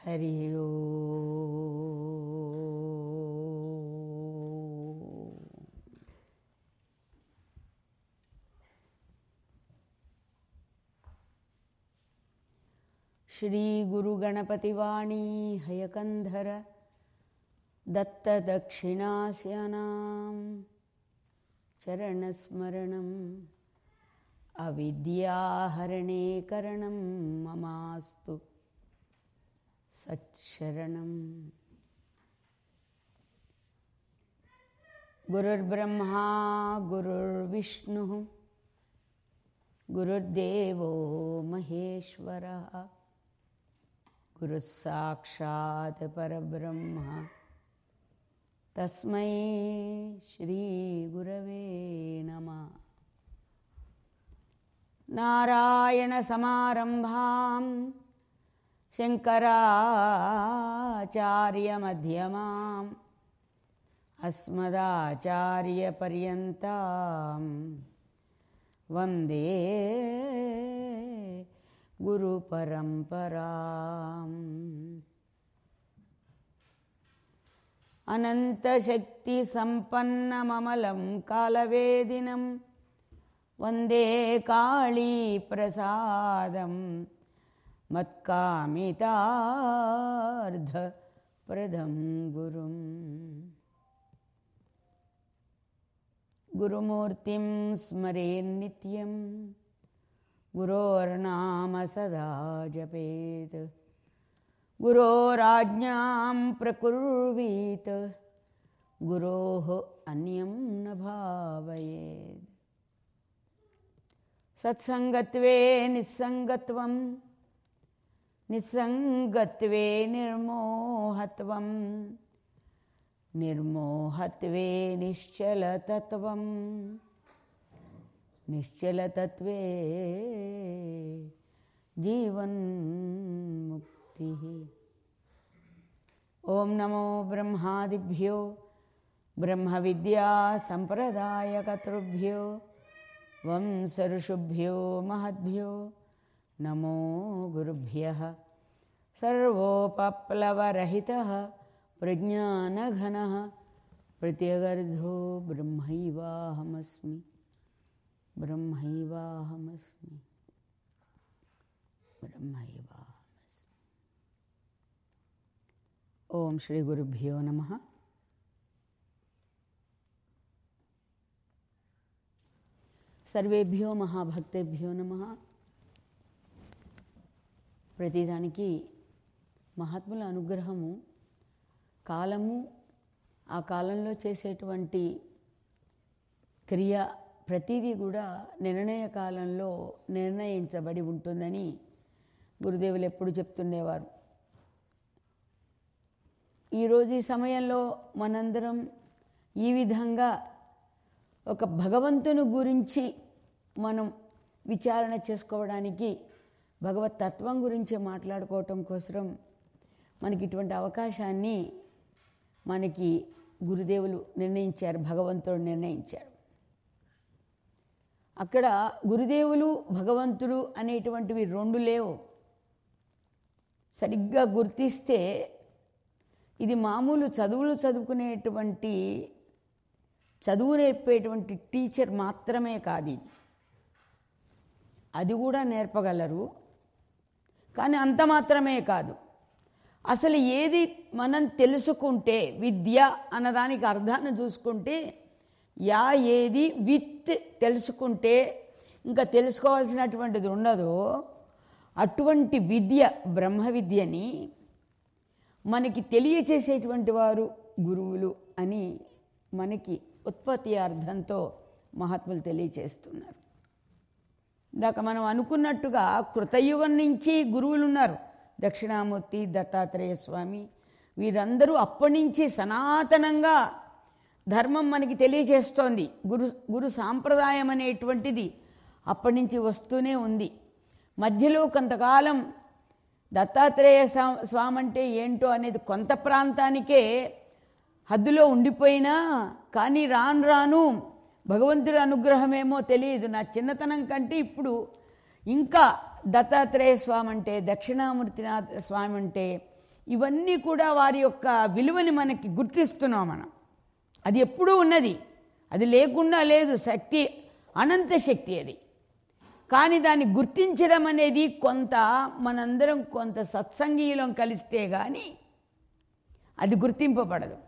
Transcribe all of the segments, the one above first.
హరి ఓ శ్రీ గురు గణపతివాణీ హయకంధర దత్తదక్షిణాస్యానాం చరణస్మరణం అవిద్యాహరణే కరణం మమాస్తు సచ్చరణం గురుర్బ్రహ్మా గురుర్విష్ణు గురుర్దేవో మహేశ్వర గురుస్సాక్షాత్ పరబ్రహ్మ తస్మై శ్రీగురవే నమ నారాయణసమారంభాం శంకరాచార్యమధ్యమాम् అస్మదాచార్యపర్యంతాం వందే గురుపరంపరాం అనంతశక్తిసంపన్నమమలం కాలవేదినం వందే కాళీప్రసాదం మత్కామితార్థప్రదం గురుం గురుమూర్తిం స్మరేన్నిత్యం గురోర్నామ సదా జపేత్ గురోరాజ్ఞాం ప్రకుర్వీత్ గురోః అన్యం న భావయేత్ సత్సంగత్వే నిస్సంగత్వం నిస్సంగత్వే నిర్మోహత్వం నిర్మోహత్వే నిశ్చలతత్వం నిశ్చలతత్వే జీవన్ముక్తి ఓం నమో బ్రహ్మాదిభ్యో బ్రహ్మ విద్యా సంప్రదాయకతృభ్యో వంశఋషుభ్యో మహద్భ్యో నమో గురుభ్య సర్వోపప్లవరహిత ప్రజ్ఞానఘన ప్రత్యగర్ధో బ్రహ్మైవాహమస్మి బ్రహ్మైవాహమస్మి బ్రహ్మైవాహమస్మి ఓం శ్రీ గురుభ్యో నమ సర్వేభ్యో మహాభక్తేభ్యో నమ ప్రతిదానికి మహాత్ముల అనుగ్రహము కాలము ఆ కాలంలో చేసేటువంటి క్రియ ప్రతిదీ కూడా నిర్ణయ కాలంలో నిర్ణయించబడి ఉంటుందని గురుదేవులు ఎప్పుడు చెప్తుండేవారు ఈరోజు ఈ సమయంలో మనందరం ఈ విధంగా ఒక భగవంతుని గురించి మనం విచారణ చేసుకోవడానికి భగవత్ తత్వం గురించి మాట్లాడుకోవటం కోసం మనకి ఇటువంటి అవకాశాన్ని మనకి గురుదేవులు నిర్ణయించారు భగవంతుడు నిర్ణయించారు అక్కడ గురుదేవులు భగవంతుడు అనేటువంటివి రెండు లేవు సరిగ్గా గుర్తిస్తే ఇది మామూలు చదువులు చదువుకునేటువంటి చదువు నేర్పేటువంటి టీచర్ మాత్రమే కాదు ఇది అది కూడా నేర్పగలరు కానీ అంత మాత్రమే కాదు అసలు ఏది మనం తెలుసుకుంటే విద్య అన్నదానికి అర్థాన్ని చూసుకుంటే యా ఏది విత్ తెలుసుకుంటే ఇంకా తెలుసుకోవాల్సినటువంటిది ఉండదో అటువంటి విద్య బ్రహ్మ విద్యని మనకి తెలియచేసేటువంటి వారు గురువులు అని మనకి ఉత్పత్తి అర్థంతో మహాత్ములు తెలియచేస్తున్నారు ఇందాక మనం అనుకున్నట్టుగా కృతయుగం నుంచి గురువులు ఉన్నారు దక్షిణామూర్తి దత్తాత్రేయ స్వామి వీరందరూ అప్పటి నుంచి సనాతనంగా ధర్మం మనకి తెలియజేస్తోంది గురు గురు సాంప్రదాయం అనేటువంటిది అప్పటి నుంచి వస్తూనే ఉంది మధ్యలో కొంతకాలం దత్తాత్రేయ స్వామి అంటే ఏంటో అనేది కొంత ప్రాంతానికే హద్దులో ఉండిపోయినా కానీ రాను రాను భగవంతుడి అనుగ్రహమేమో తెలియదు నా చిన్నతనం కంటే ఇప్పుడు ఇంకా దత్తాత్రేయ స్వామి అంటే దక్షిణామూర్తినాథ స్వామి అంటే ఇవన్నీ కూడా వారి యొక్క విలువని మనకి గుర్తిస్తున్నాం మనం అది ఎప్పుడూ ఉన్నది అది లేకుండా లేదు శక్తి అనంత శక్తి అది కానీ దాన్ని గుర్తించడం అనేది కొంత మనందరం కొంత సత్సంగీయులం కలిస్తే కానీ అది గుర్తింపబడదు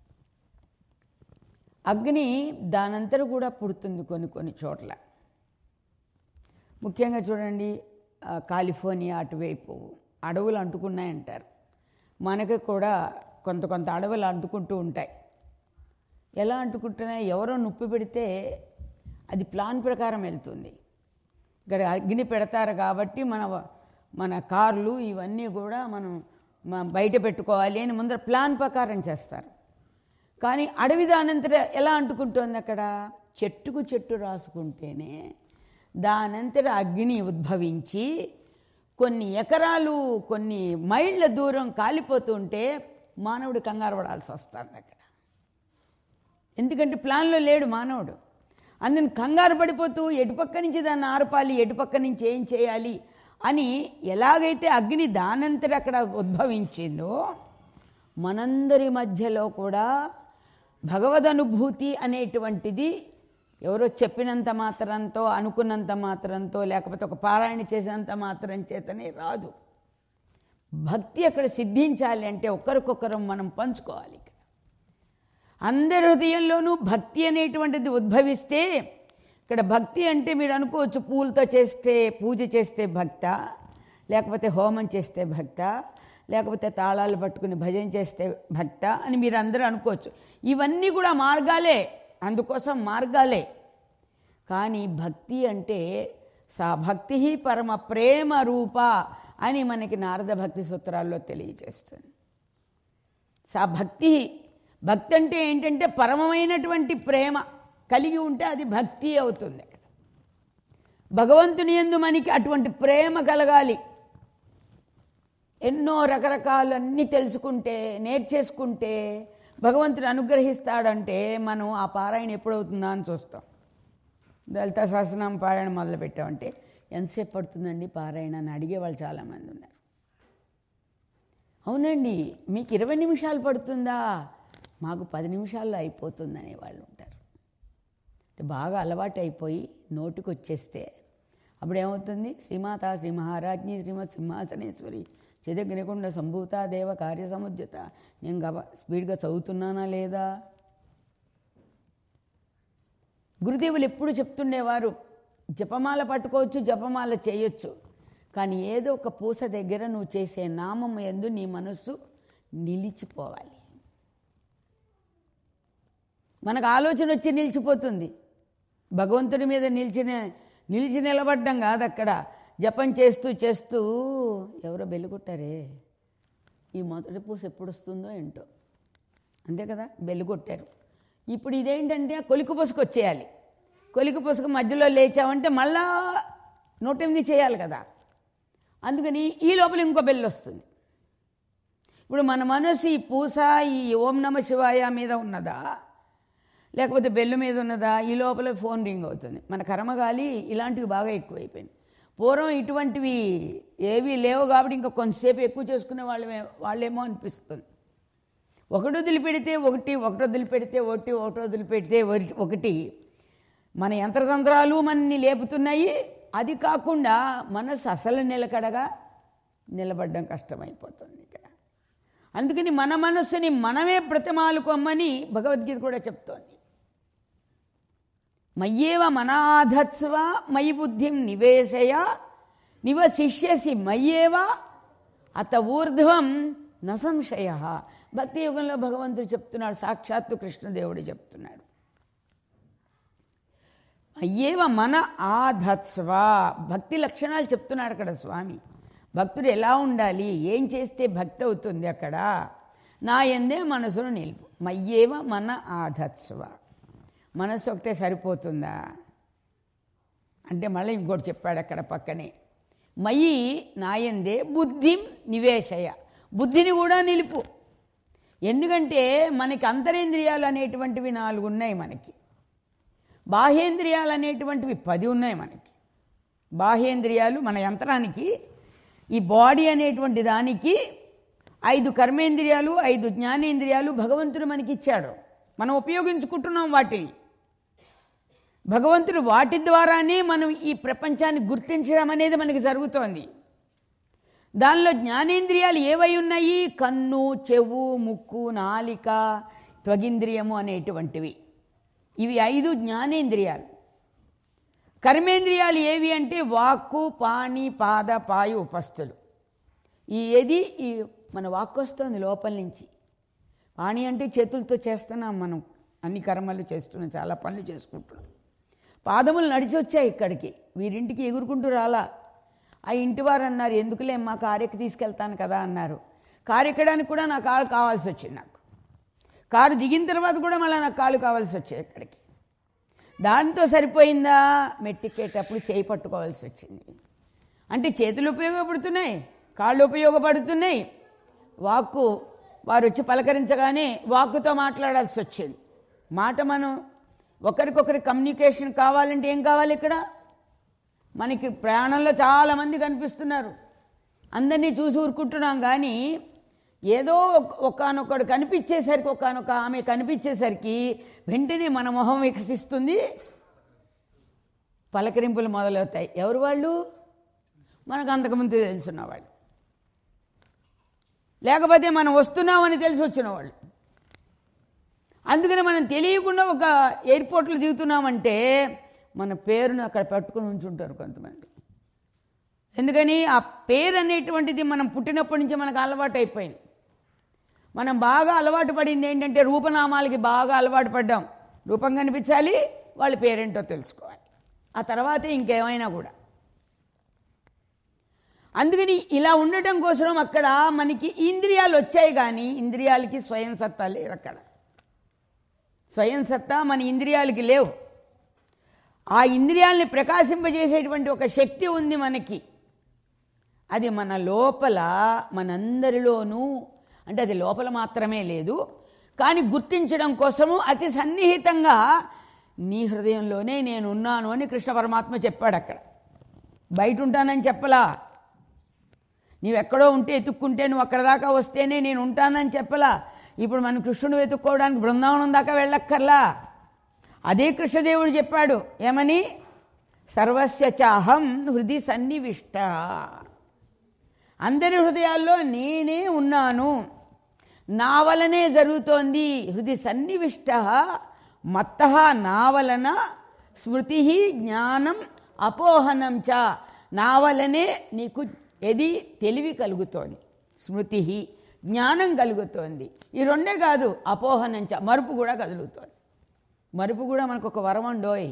అగ్ని దానంతట కూడా పుడుతుంది కొన్ని కొన్ని చోట్ల ముఖ్యంగా చూడండి ఆ, కాలిఫోర్నియా అటువైపు అడవులు అంటుకున్నాయంటారు మనకి కూడా కొంత కొంత అడవులు అంటుకుంటూ ఉంటాయి ఎలా అంటుకుంటున్నాయి ఎవరో నొప్పి పెడితే అది ప్లాన్ ప్రకారం వెళ్తుంది ఇక్కడ అగ్ని పెడతారు కాబట్టి మన మన కార్లు ఇవన్నీ కూడా మనం మ- బయట పెట్టుకోవాలి అని ముందర ప్లాన్ ప్రకారం చేస్తారు కానీ అడవి దానంతట ఎలా అంటుకుంటోంది అక్కడ చెట్టుకు చెట్టు రాసుకుంటేనే దానంతట అగ్ని ఉద్భవించి కొన్ని ఎకరాలు కొన్ని మైళ్ళ దూరం కాలిపోతుంటే మానవుడు కంగారు పడాల్సి వస్తుంది అక్కడ ఎందుకంటే ప్లాన్లో లేడు మానవుడు అందుని కంగారు పడిపోతూ ఎటుపక్క నుంచి దాన్ని ఆర్పాలి ఎటుపక్క నుంచి ఏం చేయాలి అని ఎలాగైతే అగ్ని దానంతట అక్కడ ఉద్భవించిందో మనందరి మధ్యలో కూడా భగవద్ అనుభూతి అనేటువంటిది ఎవరో చెప్పినంత మాత్రంతో అనుకున్నంత మాత్రంతో లేకపోతే ఒక పారాయణ చేసినంత మాత్రం చేతనే రాదు భక్తి అక్కడ సిద్ధించాలి అంటే ఒకరికొకరు మనం పంచుకోవాలి ఇక్కడ అందరి హృదయంలోనూ భక్తి అనేటువంటిది ఉద్భవిస్తే ఇక్కడ భక్తి అంటే మీరు అనుకోవచ్చు పూలతో చేస్తే పూజ చేస్తే భక్త లేకపోతే హోమం చేస్తే భక్త లేకపోతే తాళాలు పట్టుకుని భజన చేస్తే భక్త అని మీరు అందరూ అనుకోవచ్చు ఇవన్నీ కూడా మార్గాలే అందుకోసం మార్గాలే కానీ భక్తి అంటే సా భక్తి పరమ ప్రేమ రూప అని మనకి నారద భక్తి సూత్రాల్లో తెలియజేస్తుంది సా భక్తి భక్తి అంటే ఏంటంటే పరమమైనటువంటి ప్రేమ కలిగి ఉంటే అది భక్తి అవుతుంది అక్కడ భగవంతుని ఎందు మనకి అటువంటి ప్రేమ కలగాలి ఎన్నో రకరకాలు అన్నీ తెలుసుకుంటే నేర్చేసుకుంటే భగవంతుడు అనుగ్రహిస్తాడంటే మనం ఆ పారాయణ ఎప్పుడవుతుందా అని చూస్తాం దళిత సహస్రనామ పారాయణ మొదలు పెట్టామంటే ఎంతసేపు పడుతుందండి పారాయణ అని అడిగే వాళ్ళు చాలామంది ఉన్నారు అవునండి మీకు ఇరవై నిమిషాలు పడుతుందా మాకు పది నిమిషాల్లో అయిపోతుందనే వాళ్ళు ఉంటారు అంటే బాగా అలవాటు అయిపోయి నోటికి వచ్చేస్తే అప్పుడు ఏమవుతుంది శ్రీమాత శ్రీ మహారాజ్ని శ్రీమత్ సింహాసనేశ్వరి చిదగ్నికుండ సంభూత దేవ కార్య సముద్యత నేను గబ స్పీడ్గా చదువుతున్నానా లేదా గురుదేవులు ఎప్పుడు చెప్తుండేవారు జపమాల పట్టుకోవచ్చు జపమాల చేయొచ్చు కానీ ఏదో ఒక పూస దగ్గర నువ్వు చేసే నామం ఎందు నీ మనస్సు నిలిచిపోవాలి మనకు ఆలోచన వచ్చి నిలిచిపోతుంది భగవంతుడి మీద నిలిచిన నిలిచి నిలబడ్డం కాదు అక్కడ జపం చేస్తూ చేస్తూ ఎవరో బెల్లుకొట్టారే ఈ మొదటి పూస ఎప్పుడు వస్తుందో ఏంటో అంతే కదా బెల్లు కొట్టారు ఇప్పుడు ఇదేంటంటే కొలికి పుసుకు వచ్చేయాలి కొలికి పుసుకు మధ్యలో లేచామంటే మళ్ళా నూట ఎనిమిది చేయాలి కదా అందుకని ఈ లోపల ఇంకో బెల్లు వస్తుంది ఇప్పుడు మన మనసు ఈ పూస ఈ ఓం నమ శివాయ మీద ఉన్నదా లేకపోతే బెల్లు మీద ఉన్నదా ఈ లోపల ఫోన్ రింగ్ అవుతుంది మన కర్మగాలి ఇలాంటివి బాగా ఎక్కువైపోయినాయి పూర్వం ఇటువంటివి ఏవి లేవు కాబట్టి ఇంకా కొంతసేపు ఎక్కువ చేసుకునే వాళ్ళమే వాళ్ళేమో అనిపిస్తుంది ఒకటి వదిలిపెడితే ఒకటి ఒకటి వదిలిపెడితే ఒకటి ఒకటి వదిలిపెడితే ఒకటి- ఒకటి మన యంత్రతంత్రాలు మనని లేపుతున్నాయి అది కాకుండా మనసు అసలు నిలకడగా నిలబడడం కష్టమైపోతుంది ఇక్కడ అందుకని మన మనస్సుని మనమే ప్రతిమాలుకోమని భగవద్గీత కూడా చెప్తోంది మయ్యేవ మనాధత్స్వ మయి బుద్ధిం నివేశయ నివశిష్యసి మయ్యేవ అత ఊర్ధ్వం న సంశయ భక్తి యుగంలో భగవంతుడు చెప్తున్నాడు సాక్షాత్తు కృష్ణదేవుడు చెప్తున్నాడు అయ్యేవ మన ఆధత్స్వ భక్తి లక్షణాలు చెప్తున్నాడు అక్కడ స్వామి భక్తుడు ఎలా ఉండాలి ఏం చేస్తే భక్తి అవుతుంది అక్కడ నా ఎందే మనసును నిలుపు మయ్యేవ మన ఆధత్స్వ మనసు ఒకటే సరిపోతుందా అంటే మళ్ళీ ఇంకోటి చెప్పాడు అక్కడ పక్కనే మయి నాయందే బుద్ధిం నివేశయ బుద్ధిని కూడా నిలుపు ఎందుకంటే మనకి అంతరేంద్రియాలు అనేటువంటివి నాలుగు ఉన్నాయి మనకి బాహ్యేంద్రియాలు అనేటువంటివి పది ఉన్నాయి మనకి బాహ్యేంద్రియాలు మన యంత్రానికి ఈ బాడీ అనేటువంటి దానికి ఐదు కర్మేంద్రియాలు ఐదు జ్ఞానేంద్రియాలు భగవంతుడు మనకి ఇచ్చాడు మనం ఉపయోగించుకుంటున్నాం వాటిని భగవంతుడు వాటి ద్వారానే మనం ఈ ప్రపంచాన్ని గుర్తించడం అనేది మనకి జరుగుతోంది దానిలో జ్ఞానేంద్రియాలు ఏవై ఉన్నాయి కన్ను చెవు ముక్కు నాలిక త్వగింద్రియము అనేటువంటివి ఇవి ఐదు జ్ఞానేంద్రియాలు కర్మేంద్రియాలు ఏవి అంటే వాక్కు పాణి పాద పాయు ఉపస్థులు ఈ ఏది ఈ మన వాక్కు వస్తుంది లోపల నుంచి పాణి అంటే చేతులతో చేస్తున్నాం మనం అన్ని కర్మలు చేస్తున్నాం చాలా పనులు చేసుకుంటున్నాం పాదములు నడిచి వచ్చాయి ఇక్కడికి వీరింటికి ఎగురుకుంటూ రాలా ఆ ఇంటి వారు అన్నారు ఎందుకులే మా కారుకి తీసుకెళ్తాను కదా అన్నారు కారు ఎక్కడానికి కూడా నా కారు కావాల్సి వచ్చింది నాకు కారు దిగిన తర్వాత కూడా మళ్ళీ నాకు కాళ్ళు కావాల్సి వచ్చాయి ఇక్కడికి దాంతో సరిపోయిందా మెట్టిక్కేటప్పుడు చేయి పట్టుకోవాల్సి వచ్చింది అంటే చేతులు ఉపయోగపడుతున్నాయి కాళ్ళు ఉపయోగపడుతున్నాయి వాక్కు వారు వచ్చి పలకరించగానే వాక్కుతో మాట్లాడాల్సి వచ్చింది మాట మనం ఒకరికొకరి కమ్యూనికేషన్ కావాలంటే ఏం కావాలి ఇక్కడ మనకి ప్రయాణంలో చాలామంది కనిపిస్తున్నారు అందరినీ చూసి ఊరుకుంటున్నాం కానీ ఏదో ఒకనొకడు కనిపించేసరికి ఒకనొక ఆమె కనిపించేసరికి వెంటనే మన మొహం వికసిస్తుంది పలకరింపులు మొదలవుతాయి ఎవరు వాళ్ళు మనకు అంతకుముందు తెలుసున్న వాళ్ళు లేకపోతే మనం వస్తున్నామని తెలిసి వచ్చిన వాళ్ళు అందుకని మనం తెలియకుండా ఒక ఎయిర్పోర్ట్లో దిగుతున్నామంటే మన పేరును అక్కడ పెట్టుకుని ఉంచుంటారు కొంతమంది ఎందుకని ఆ పేరు అనేటువంటిది మనం పుట్టినప్పటి నుంచి మనకు అలవాటు అయిపోయింది మనం బాగా అలవాటు పడింది ఏంటంటే రూపనామాలకి బాగా అలవాటు పడ్డాం రూపం కనిపించాలి వాళ్ళ పేరేంటో తెలుసుకోవాలి ఆ తర్వాతే ఇంకేమైనా కూడా అందుకని ఇలా ఉండటం కోసం అక్కడ మనకి ఇంద్రియాలు వచ్చాయి కానీ ఇంద్రియాలకి స్వయం సత్తా లేదు అక్కడ స్వయం సత్తా మన ఇంద్రియాలకి లేవు ఆ ఇంద్రియాల్ని ప్రకాశింపజేసేటువంటి ఒక శక్తి ఉంది మనకి అది మన లోపల మనందరిలోనూ అంటే అది లోపల మాత్రమే లేదు కానీ గుర్తించడం కోసము అతి సన్నిహితంగా నీ హృదయంలోనే నేను ఉన్నాను అని కృష్ణ పరమాత్మ చెప్పాడు అక్కడ బయట ఉంటానని చెప్పలా నీవెక్కడో ఉంటే ఎత్తుక్కుంటే నువ్వు అక్కడ దాకా వస్తేనే నేను ఉంటానని చెప్పలా ఇప్పుడు మనం కృష్ణుడు వెతుక్కోవడానికి బృందావనం దాకా వెళ్ళక్కర్లా అదే కృష్ణదేవుడు చెప్పాడు ఏమని సర్వస్య చాహం హృది సన్నివిష్ట అందరి హృదయాల్లో నేనే ఉన్నాను నా వలనే జరుగుతోంది హృది సన్నివిష్ట మత్త నా వలన స్మృతి జ్ఞానం అపోహనం చ నా వలనే నీకు ఏది తెలివి కలుగుతోంది స్మృతి జ్ఞానం కలుగుతోంది ఈ రెండే కాదు అపోహనం చ మరుపు కూడా కదులుతోంది మరుపు కూడా మనకు ఒక వరం అండోయ్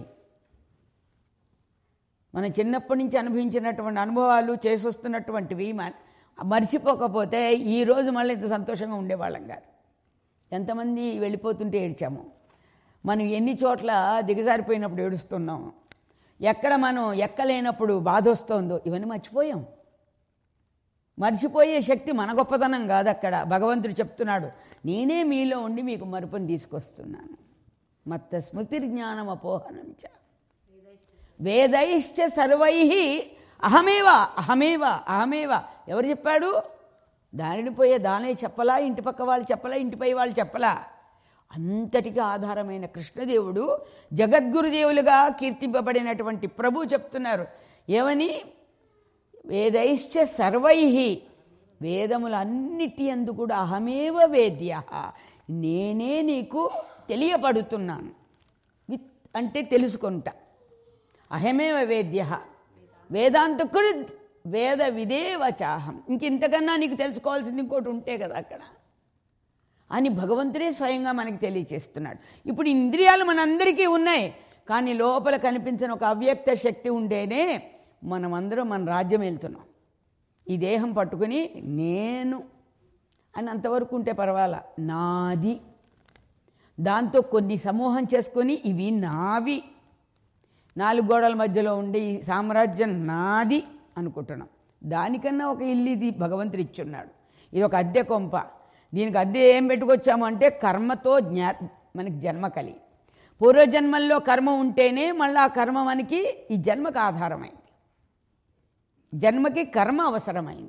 మన చిన్నప్పటి నుంచి అనుభవించినటువంటి అనుభవాలు చేసొస్తున్నటువంటివి మ- మర్చిపోకపోతే ఈరోజు మళ్ళీ ఇంత సంతోషంగా ఉండేవాళ్ళం కాదు ఎంతమంది వెళ్ళిపోతుంటే ఏడ్చాము మనం ఎన్ని చోట్ల దిగజారిపోయినప్పుడు ఏడుస్తున్నాం ఎక్కడ మనం ఎక్కలేనప్పుడు బాధ వస్తుందో ఇవన్నీ మర్చిపోయాం మర్చిపోయే శక్తి మన గొప్పతనం కాదు అక్కడ భగవంతుడు చెప్తున్నాడు నేనే మీలో ఉండి మీకు మరుపుని తీసుకొస్తున్నాను మత్త స్మృతిర్జ్ఞానం అపోహనం చ వేదైశ్చ సర్వై అహమేవ అహమేవ అహమేవ ఎవరు చెప్పాడు దానిని పోయే దానే చెప్పలా ఇంటి పక్క వాళ్ళు చెప్పలా ఇంటిపై వాళ్ళు చెప్పలా అంతటికి ఆధారమైన కృష్ణదేవుడు జగద్గురుదేవులుగా కీర్తింపబడినటువంటి ప్రభు చెప్తున్నారు ఏమని వేదైశ్చ సర్వై వేదములన్నిటి అందు కూడా అహమేవ వేద్య నేనే నీకు తెలియపడుతున్నాను విత్ అంటే తెలుసుకుంటా అహమేవ వేద్య వేదాంతకుడు వేద విదేవచాహం ఇంక ఇంతకన్నా నీకు తెలుసుకోవాల్సింది ఇంకోటి ఉంటే కదా అక్కడ అని భగవంతుడే స్వయంగా మనకి తెలియచేస్తున్నాడు ఇప్పుడు ఇంద్రియాలు మనందరికీ ఉన్నాయి కానీ లోపల కనిపించిన ఒక అవ్యక్త శక్తి ఉంటేనే మనమందరం మన రాజ్యం వెళ్తున్నాం ఈ దేహం పట్టుకుని నేను అని అంతవరకు ఉంటే పర్వాలా నాది దాంతో కొన్ని సమూహం చేసుకొని ఇవి నావి నాలుగు గోడల మధ్యలో ఉండే ఈ సామ్రాజ్యం నాది అనుకుంటున్నాం దానికన్నా ఒక ఇల్లు ఇది భగవంతుడు ఇచ్చున్నాడు ఇది ఒక అద్దె కొంప దీనికి అద్దె ఏం పెట్టుకొచ్చాము అంటే కర్మతో జ్ఞా మనకి జన్మ కలి పూర్వజన్మల్లో కర్మ ఉంటేనే మళ్ళీ ఆ కర్మ మనకి ఈ జన్మకు ఆధారమైంది జన్మకి కర్మ అవసరమైంది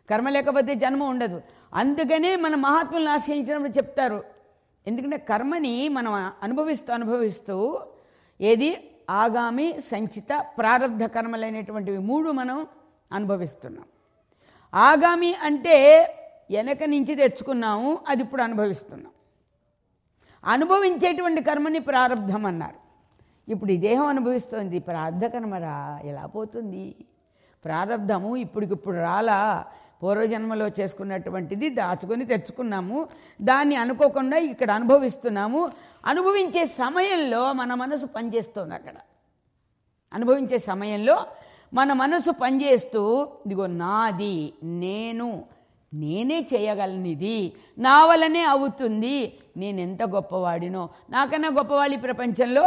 కర్మ లేకపోతే జన్మ ఉండదు అందుకనే మన మహాత్ములను ఆశ్రయించినప్పుడు చెప్తారు ఎందుకంటే కర్మని మనం అనుభవిస్తూ అనుభవిస్తూ ఏది ఆగామి సంచిత ప్రారంధ కర్మలైనటువంటివి మూడు మనం అనుభవిస్తున్నాం ఆగామి అంటే వెనక నుంచి తెచ్చుకున్నాము అది ఇప్పుడు అనుభవిస్తున్నాం అనుభవించేటువంటి కర్మని ప్రారంధం అన్నారు ఇప్పుడు ఈ దేహం అనుభవిస్తుంది ప్రారంధ కర్మరా ఎలా పోతుంది ప్రారంధము ఇప్పటికిప్పుడు రాలా పూర్వజన్మలో చేసుకున్నటువంటిది దాచుకొని తెచ్చుకున్నాము దాన్ని అనుకోకుండా ఇక్కడ అనుభవిస్తున్నాము అనుభవించే సమయంలో మన మనసు పనిచేస్తుంది అక్కడ అనుభవించే సమయంలో మన మనసు పనిచేస్తూ ఇదిగో నాది నేను నేనే చేయగలను ఇది నా వల్లనే అవుతుంది నేను ఎంత గొప్పవాడినో నాకన్నా గొప్పవాళ్ళు ఈ ప్రపంచంలో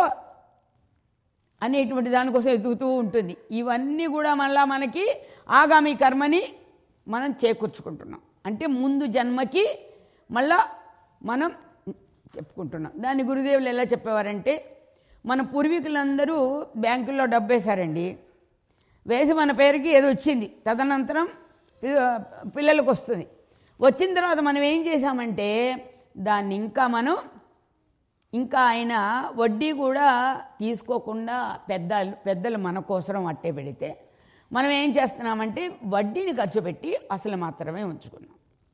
అనేటువంటి దానికోసం ఎదుగుతూ ఉంటుంది ఇవన్నీ కూడా మళ్ళా మనకి ఆగామి కర్మని మనం చేకూర్చుకుంటున్నాం అంటే ముందు జన్మకి మళ్ళా మనం చెప్పుకుంటున్నాం దాన్ని గురుదేవులు ఎలా చెప్పేవారంటే మన పూర్వీకులందరూ బ్యాంకుల్లో డబ్బు వేశారండి వేసి మన పేరుకి ఏదో వచ్చింది తదనంతరం పి- పిల్లలకు వస్తుంది వచ్చిన తర్వాత మనం ఏం చేశామంటే దాన్ని ఇంకా మనం ఇంకా ఆయన వడ్డీ కూడా తీసుకోకుండా పెద్దలు పెద్దలు మన కోసం అట్టే పెడితే మనం ఏం చేస్తున్నామంటే వడ్డీని ఖర్చు పెట్టి అసలు మాత్రమే ఉంచుకున్నాం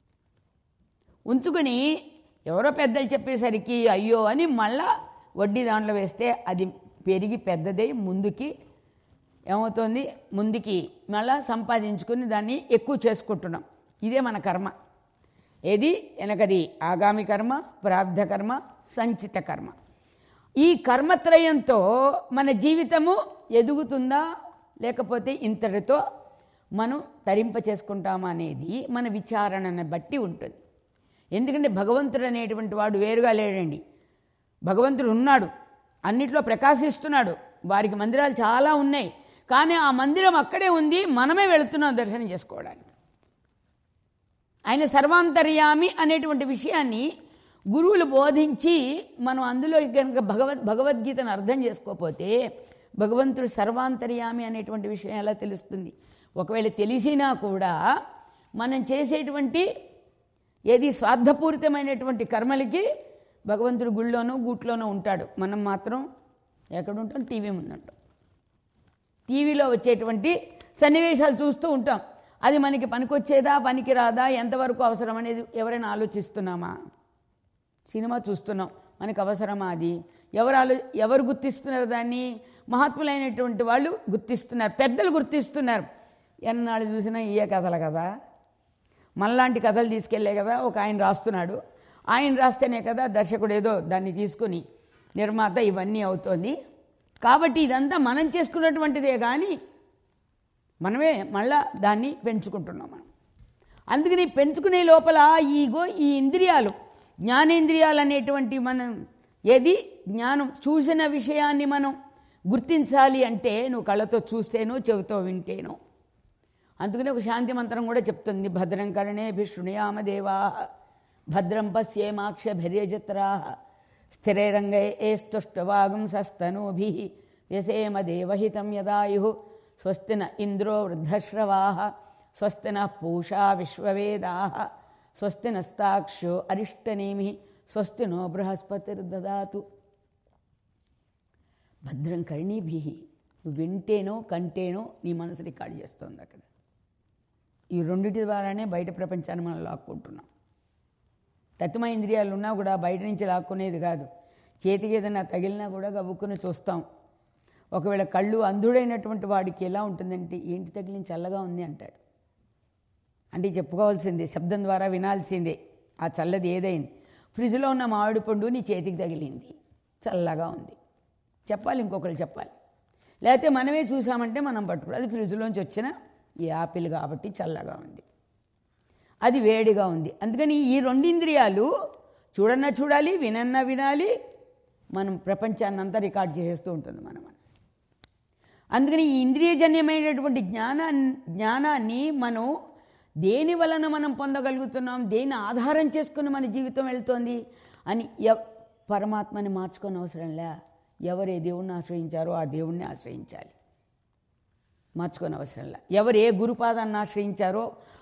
ఉంచుకుని ఎవరో పెద్దలు చెప్పేసరికి అయ్యో అని మళ్ళా వడ్డీ దాంట్లో వేస్తే అది పెరిగి పెద్దదై ముందుకి ఏమవుతుంది ముందుకి మళ్ళా సంపాదించుకుని దాన్ని ఎక్కువ చేసుకుంటున్నాం ఇదే మన కర్మ ఏది వెనకది ఆగామి కర్మ ప్రాబ్ధ కర్మ సంచిత కర్మ ఈ కర్మత్రయంతో మన జీవితము ఎదుగుతుందా లేకపోతే ఇంతటితో మనం తరింప చేసుకుంటామా అనేది మన విచారణను బట్టి ఉంటుంది ఎందుకంటే భగవంతుడు అనేటువంటి వాడు వేరుగా లేడండి భగవంతుడు ఉన్నాడు అన్నిట్లో ప్రకాశిస్తున్నాడు వారికి మందిరాలు చాలా ఉన్నాయి కానీ ఆ మందిరం అక్కడే ఉంది మనమే వెళుతున్నాం దర్శనం చేసుకోవడానికి ఆయన సర్వాంతర్యామి అనేటువంటి విషయాన్ని గురువులు బోధించి మనం అందులో కనుక భగవద్ భగవద్గీతను అర్థం చేసుకోకపోతే భగవంతుడు సర్వాంతర్యామి అనేటువంటి విషయం ఎలా తెలుస్తుంది ఒకవేళ తెలిసినా కూడా మనం చేసేటువంటి ఏది స్వార్థపూరితమైనటువంటి కర్మలకి భగవంతుడు గుళ్ళోనూ గూట్లోనూ ఉంటాడు మనం మాత్రం ఎక్కడ ఉంటాం టీవీ ముందుంటాం టీవీలో వచ్చేటువంటి సన్నివేశాలు చూస్తూ ఉంటాం అది మనకి పనికొచ్చేదా పనికి రాదా ఎంతవరకు అవసరం అనేది ఎవరైనా ఆలోచిస్తున్నామా సినిమా చూస్తున్నాం మనకు అవసరమా అది ఎవరు ఆలో ఎవరు గుర్తిస్తున్నారు దాన్ని మహాత్ములైనటువంటి వాళ్ళు గుర్తిస్తున్నారు పెద్దలు గుర్తిస్తున్నారు ఎన్నాళ్ళు చూసినా ఇయే కథలు కదా మనలాంటి కథలు తీసుకెళ్లే కదా ఒక ఆయన రాస్తున్నాడు ఆయన రాస్తేనే కదా దర్శకుడు ఏదో దాన్ని తీసుకుని నిర్మాత ఇవన్నీ అవుతోంది కాబట్టి ఇదంతా మనం చేసుకున్నటువంటిదే కానీ మనమే మళ్ళా దాన్ని పెంచుకుంటున్నాం మనం అందుకని పెంచుకునే లోపల ఈగో ఈ ఇంద్రియాలు జ్ఞానేంద్రియాలు అనేటువంటి మనం ఏది జ్ఞానం చూసిన విషయాన్ని మనం గుర్తించాలి అంటే నువ్వు కళ్ళతో చూస్తేనో చెవితో వింటేనో అందుకనే ఒక శాంతి మంత్రం కూడా చెప్తుంది భద్రం కరణే శృణుయామదేవా భద్రం పశ్యేమాక్షభర్యజత్రా స్థిరైరంగే ఏ స్తుష్టవాగం సస్తనూభి వ్యసేమ దేవహితం యదాయు స్వస్తి న ఇంద్రో వృద్ధశ్రవా స్వస్తి న పూషా విశ్వవేదా స్వస్తి నస్తాక్షో అరిష్టనేమి స్వస్తి నో బృహస్పతిర్దదాతు భద్రం కర్ణీభి నువ్వు వింటేనో కంటేనో నీ మనసు రికార్డ్ చేస్తుంది అక్కడ ఈ రెండింటి ద్వారానే బయట ప్రపంచాన్ని మనం లాక్కుంటున్నాం తత్మ ఇంద్రియాలు ఉన్నా కూడా బయట నుంచి లాక్కునేది కాదు చేతికి ఏదైనా తగిలినా కూడా గబుక్కుని చూస్తాం ఒకవేళ కళ్ళు అంధుడైనటువంటి వాడికి ఎలా ఉంటుందంటే ఏంటి తగిలిన చల్లగా ఉంది అంటాడు అంటే చెప్పుకోవాల్సిందే శబ్దం ద్వారా వినాల్సిందే ఆ చల్లది ఏదైంది ఫ్రిడ్జ్లో ఉన్న మామిడి పండు నీ చేతికి తగిలింది చల్లగా ఉంది చెప్పాలి ఇంకొకరు చెప్పాలి లేకపోతే మనమే చూసామంటే మనం పట్టుకో అది ఫ్రిడ్జ్లోంచి వచ్చిన ఈ యాపిల్ కాబట్టి చల్లగా ఉంది అది వేడిగా ఉంది అందుకని ఈ రెండు ఇంద్రియాలు చూడన్నా చూడాలి వినన్నా వినాలి మనం ప్రపంచాన్ని అంతా రికార్డ్ చేసేస్తూ ఉంటుంది మన మనసు అందుకని ఈ ఇంద్రియజన్యమైనటువంటి జ్ఞానా జ్ఞానాన్ని మనం దేని వలన మనం పొందగలుగుతున్నాం దేని ఆధారం చేసుకుని మన జీవితం వెళ్తోంది అని ఎవ్ పరమాత్మని మార్చుకొని అవసరంలే ఎవరు ఏ దేవుణ్ణి ఆశ్రయించారో ఆ దేవుణ్ణి ఆశ్రయించాలి మార్చుకొని అవసరంలా ఎవరు ఏ గురుపాదాన్ని ఆశ్రయించారో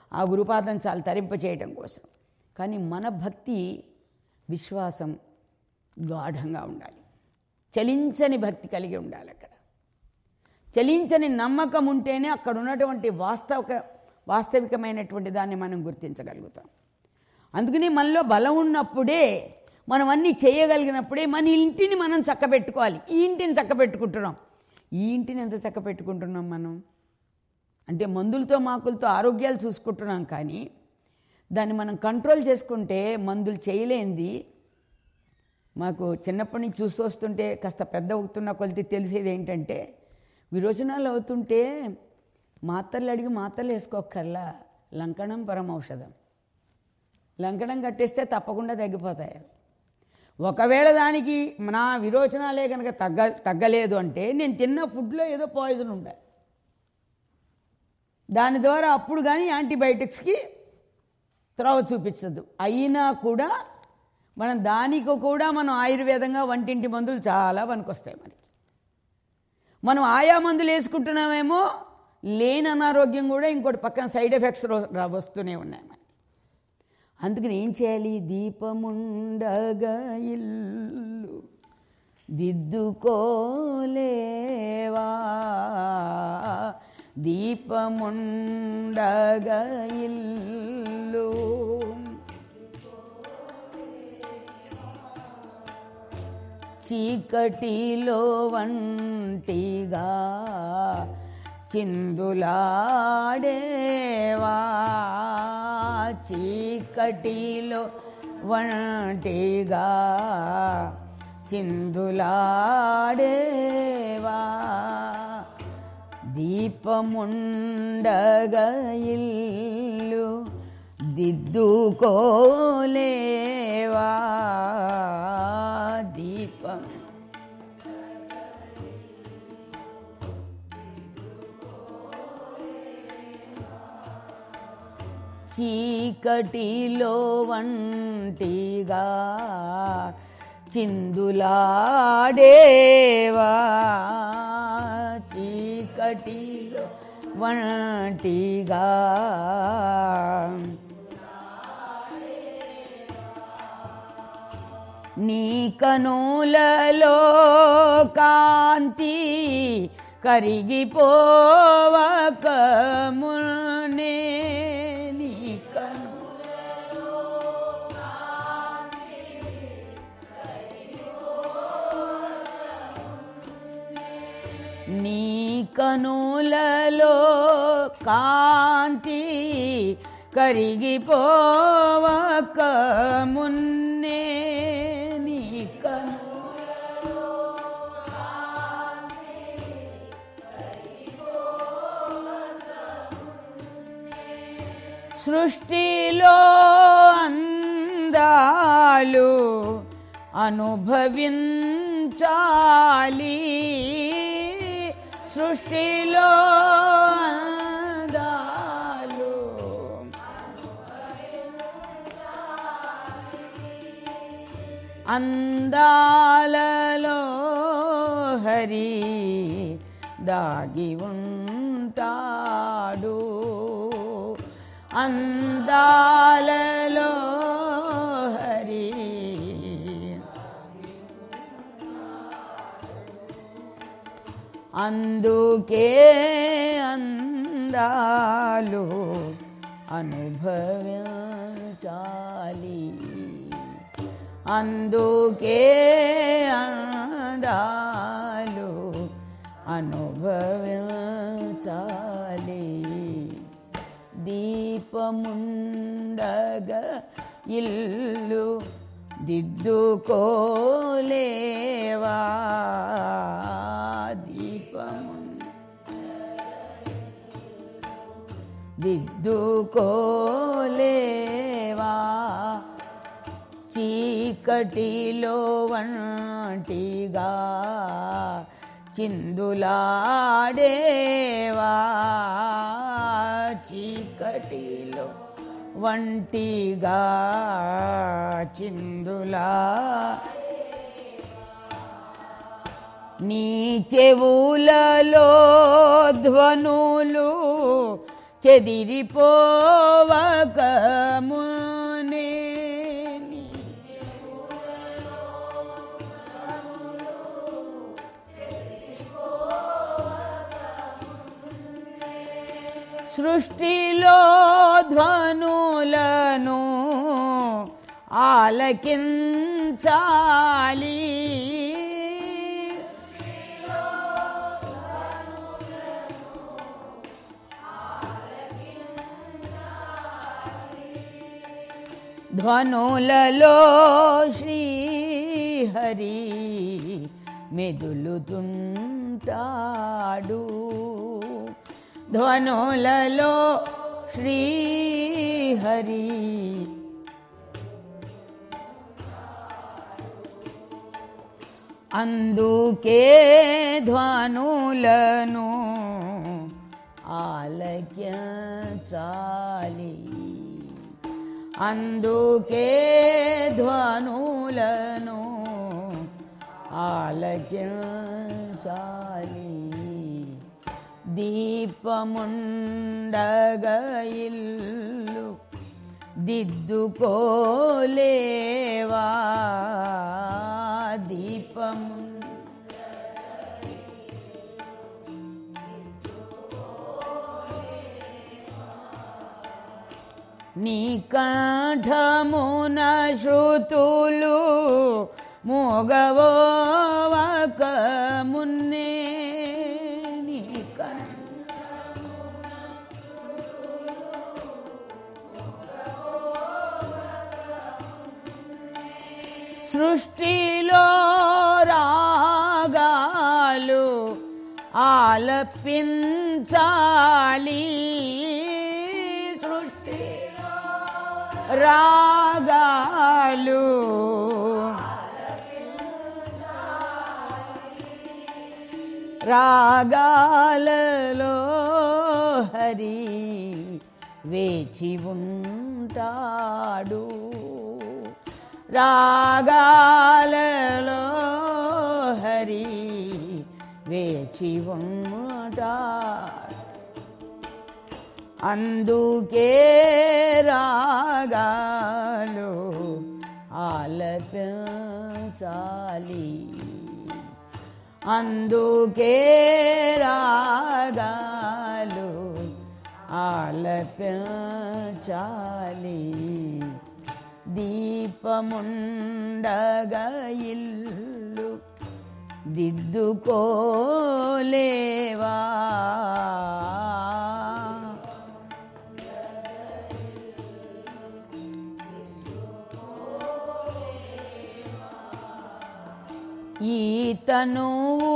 ఆ గురుపాదం చాలు తరింప చేయడం కోసం కానీ మన భక్తి విశ్వాసం గాఢంగా ఉండాలి చలించని భక్తి కలిగి ఉండాలి అక్కడ చలించని నమ్మకం ఉంటేనే అక్కడ ఉన్నటువంటి వాస్తవిక వాస్తవికమైనటువంటి దాన్ని మనం గుర్తించగలుగుతాం అందుకని మనలో బలం ఉన్నప్పుడే మనం అన్నీ చేయగలిగినప్పుడే మన ఇంటిని మనం చక్కబెట్టుకోవాలి ఈ ఇంటిని చక్కబెట్టుకుంటున్నాం ఈ ఇంటిని ఎంత చక్కబెట్టుకుంటున్నాం మనం అంటే మందులతో మాకులతో ఆరోగ్యాలు చూసుకుంటున్నాం కానీ దాన్ని మనం కంట్రోల్ చేసుకుంటే మందులు చేయలేంది మాకు చిన్నప్పటి నుంచి చూస్తూ వస్తుంటే కాస్త పెద్ద అవుతున్న కొలితే తెలిసేది ఏంటంటే విరోచనాలు అవుతుంటే మాత్రలు అడిగి మాత్రలు వేసుకోక్కర్లా లంకణం పరమౌషధం లంకణం కట్టేస్తే తప్పకుండా తగ్గిపోతాయి అవి. ఒకవేళ దానికి నా విరోచనాలే కనుక తగ్గ తగ్గలేదు అంటే నేను తిన్న ఫుడ్లో ఏదో పాయిజన్ ఉండాలి దాని ద్వారా అప్పుడు కానీ యాంటీబయాటిక్స్కి త్రోవ చూపించదు అయినా కూడా మనం దానికి కూడా మనం ఆయుర్వేదంగా వంటింటి మందులు చాలా పనికొస్తాయి మనకి మనం ఆయా మందులు వేసుకుంటున్నామేమో లేని అనారోగ్యం కూడా ఇంకోటి పక్కన సైడ్ ఎఫెక్ట్స్ రో- రా- వస్తూనే ఉన్నాయి మనకి అందుకని ఏం చేయాలి దీపముండగా ఇల్లు దిద్దుకోలేవా దీపముండగా ఇల్లు చీకటిలో వంటిగా చిందులాడేవా చీకటిలో వంటిగా చిందులాడేవా దీపముండగ ఇల్లు దిద్దుకోలేవా దీపం చీకటిలో వంటిగా చిందులాడేవా చీకటిలో వంటిగా నీ కనులలో కాంతి కరిగిపోవక మునే నీ కను నీ కనులలో కాంతి కరిగిపోవక మున్నే నీ కను సృష్టిలో అందాలు అనుభవించాలి సృష్టిలో అందాలు అందాలలో హరి దాగి ఉంటాడు అందాలలో హరి అందుకే అందాలు అనుభవించాలి అందుకే అందాలు అనుభవించాలి దీపముండగ ఇల్లు దిద్దుకోలేవా దీపము దిద్దుకోలేవా చీకటిలో వంటిగా చిందులాడేవా చీకటిలో వంటిగా చిందులా నీ చెవులలో ధ్వనులు చెదిరిపోవక మునే సృష్టిలో ధ్వనులను ఆలకించాలి ధ్వనులలో శ్రీహరి మెదులుతుంటాడు ధ్వనులలో శ్రీహరి అందుకే ధ్వనులను ఆలక్యంచాలి అందుకే ధ్వనులను ఆలక్యంచాలి దీపముండగ ఇల్లు దిద్దుకోలేవా దీపము నీ కంఠమున శృతులు మోగవోవక మున్నే నీ కంఠ సృష్టిలో రాగాలు ఆలపించాలి సృష్టిలో రాగాలు రాగాలలో హరి వేచి ఉంటాడు రాగాలలో హరి వేచి ఉంటాడు అందుకే రాగాలు ఆలపించాలి అందుకే రాగాలు ఆలపించాలి దీపముండగ ఇల్లు దిద్దుకోలేవా ఈతనువు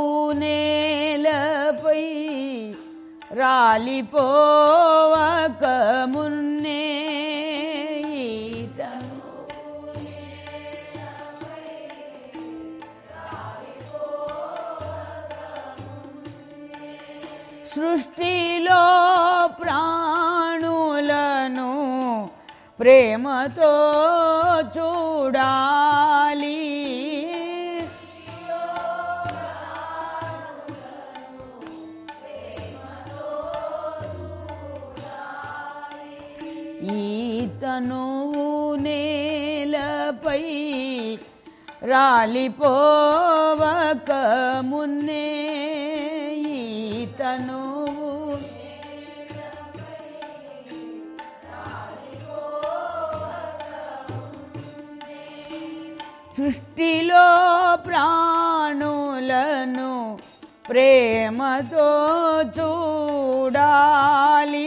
నేలపై రాలిపోవక మున్నే ఈతను సృష్టిలో ప్రాణులను ప్రేమతో చూడాలి ఈతనువు నేలపై రాలిపోవక మున్నే ఈతనువు సృష్టిలో ప్రాణులను ప్రేమతో చూడాలి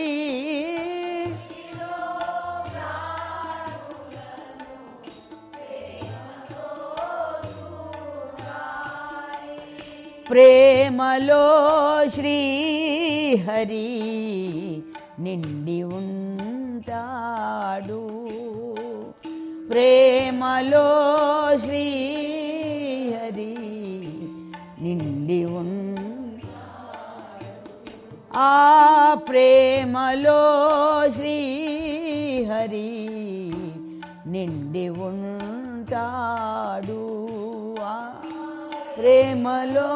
ప్రేమలో శ్రీహరి నిండి ఉంటాడు ప్రేమలో శ్రీహరి నిండి ఉన్ ఆ ప్రేమలో శ్రీహరి నిండి ఉంటాడు ఆ ప్రేమలో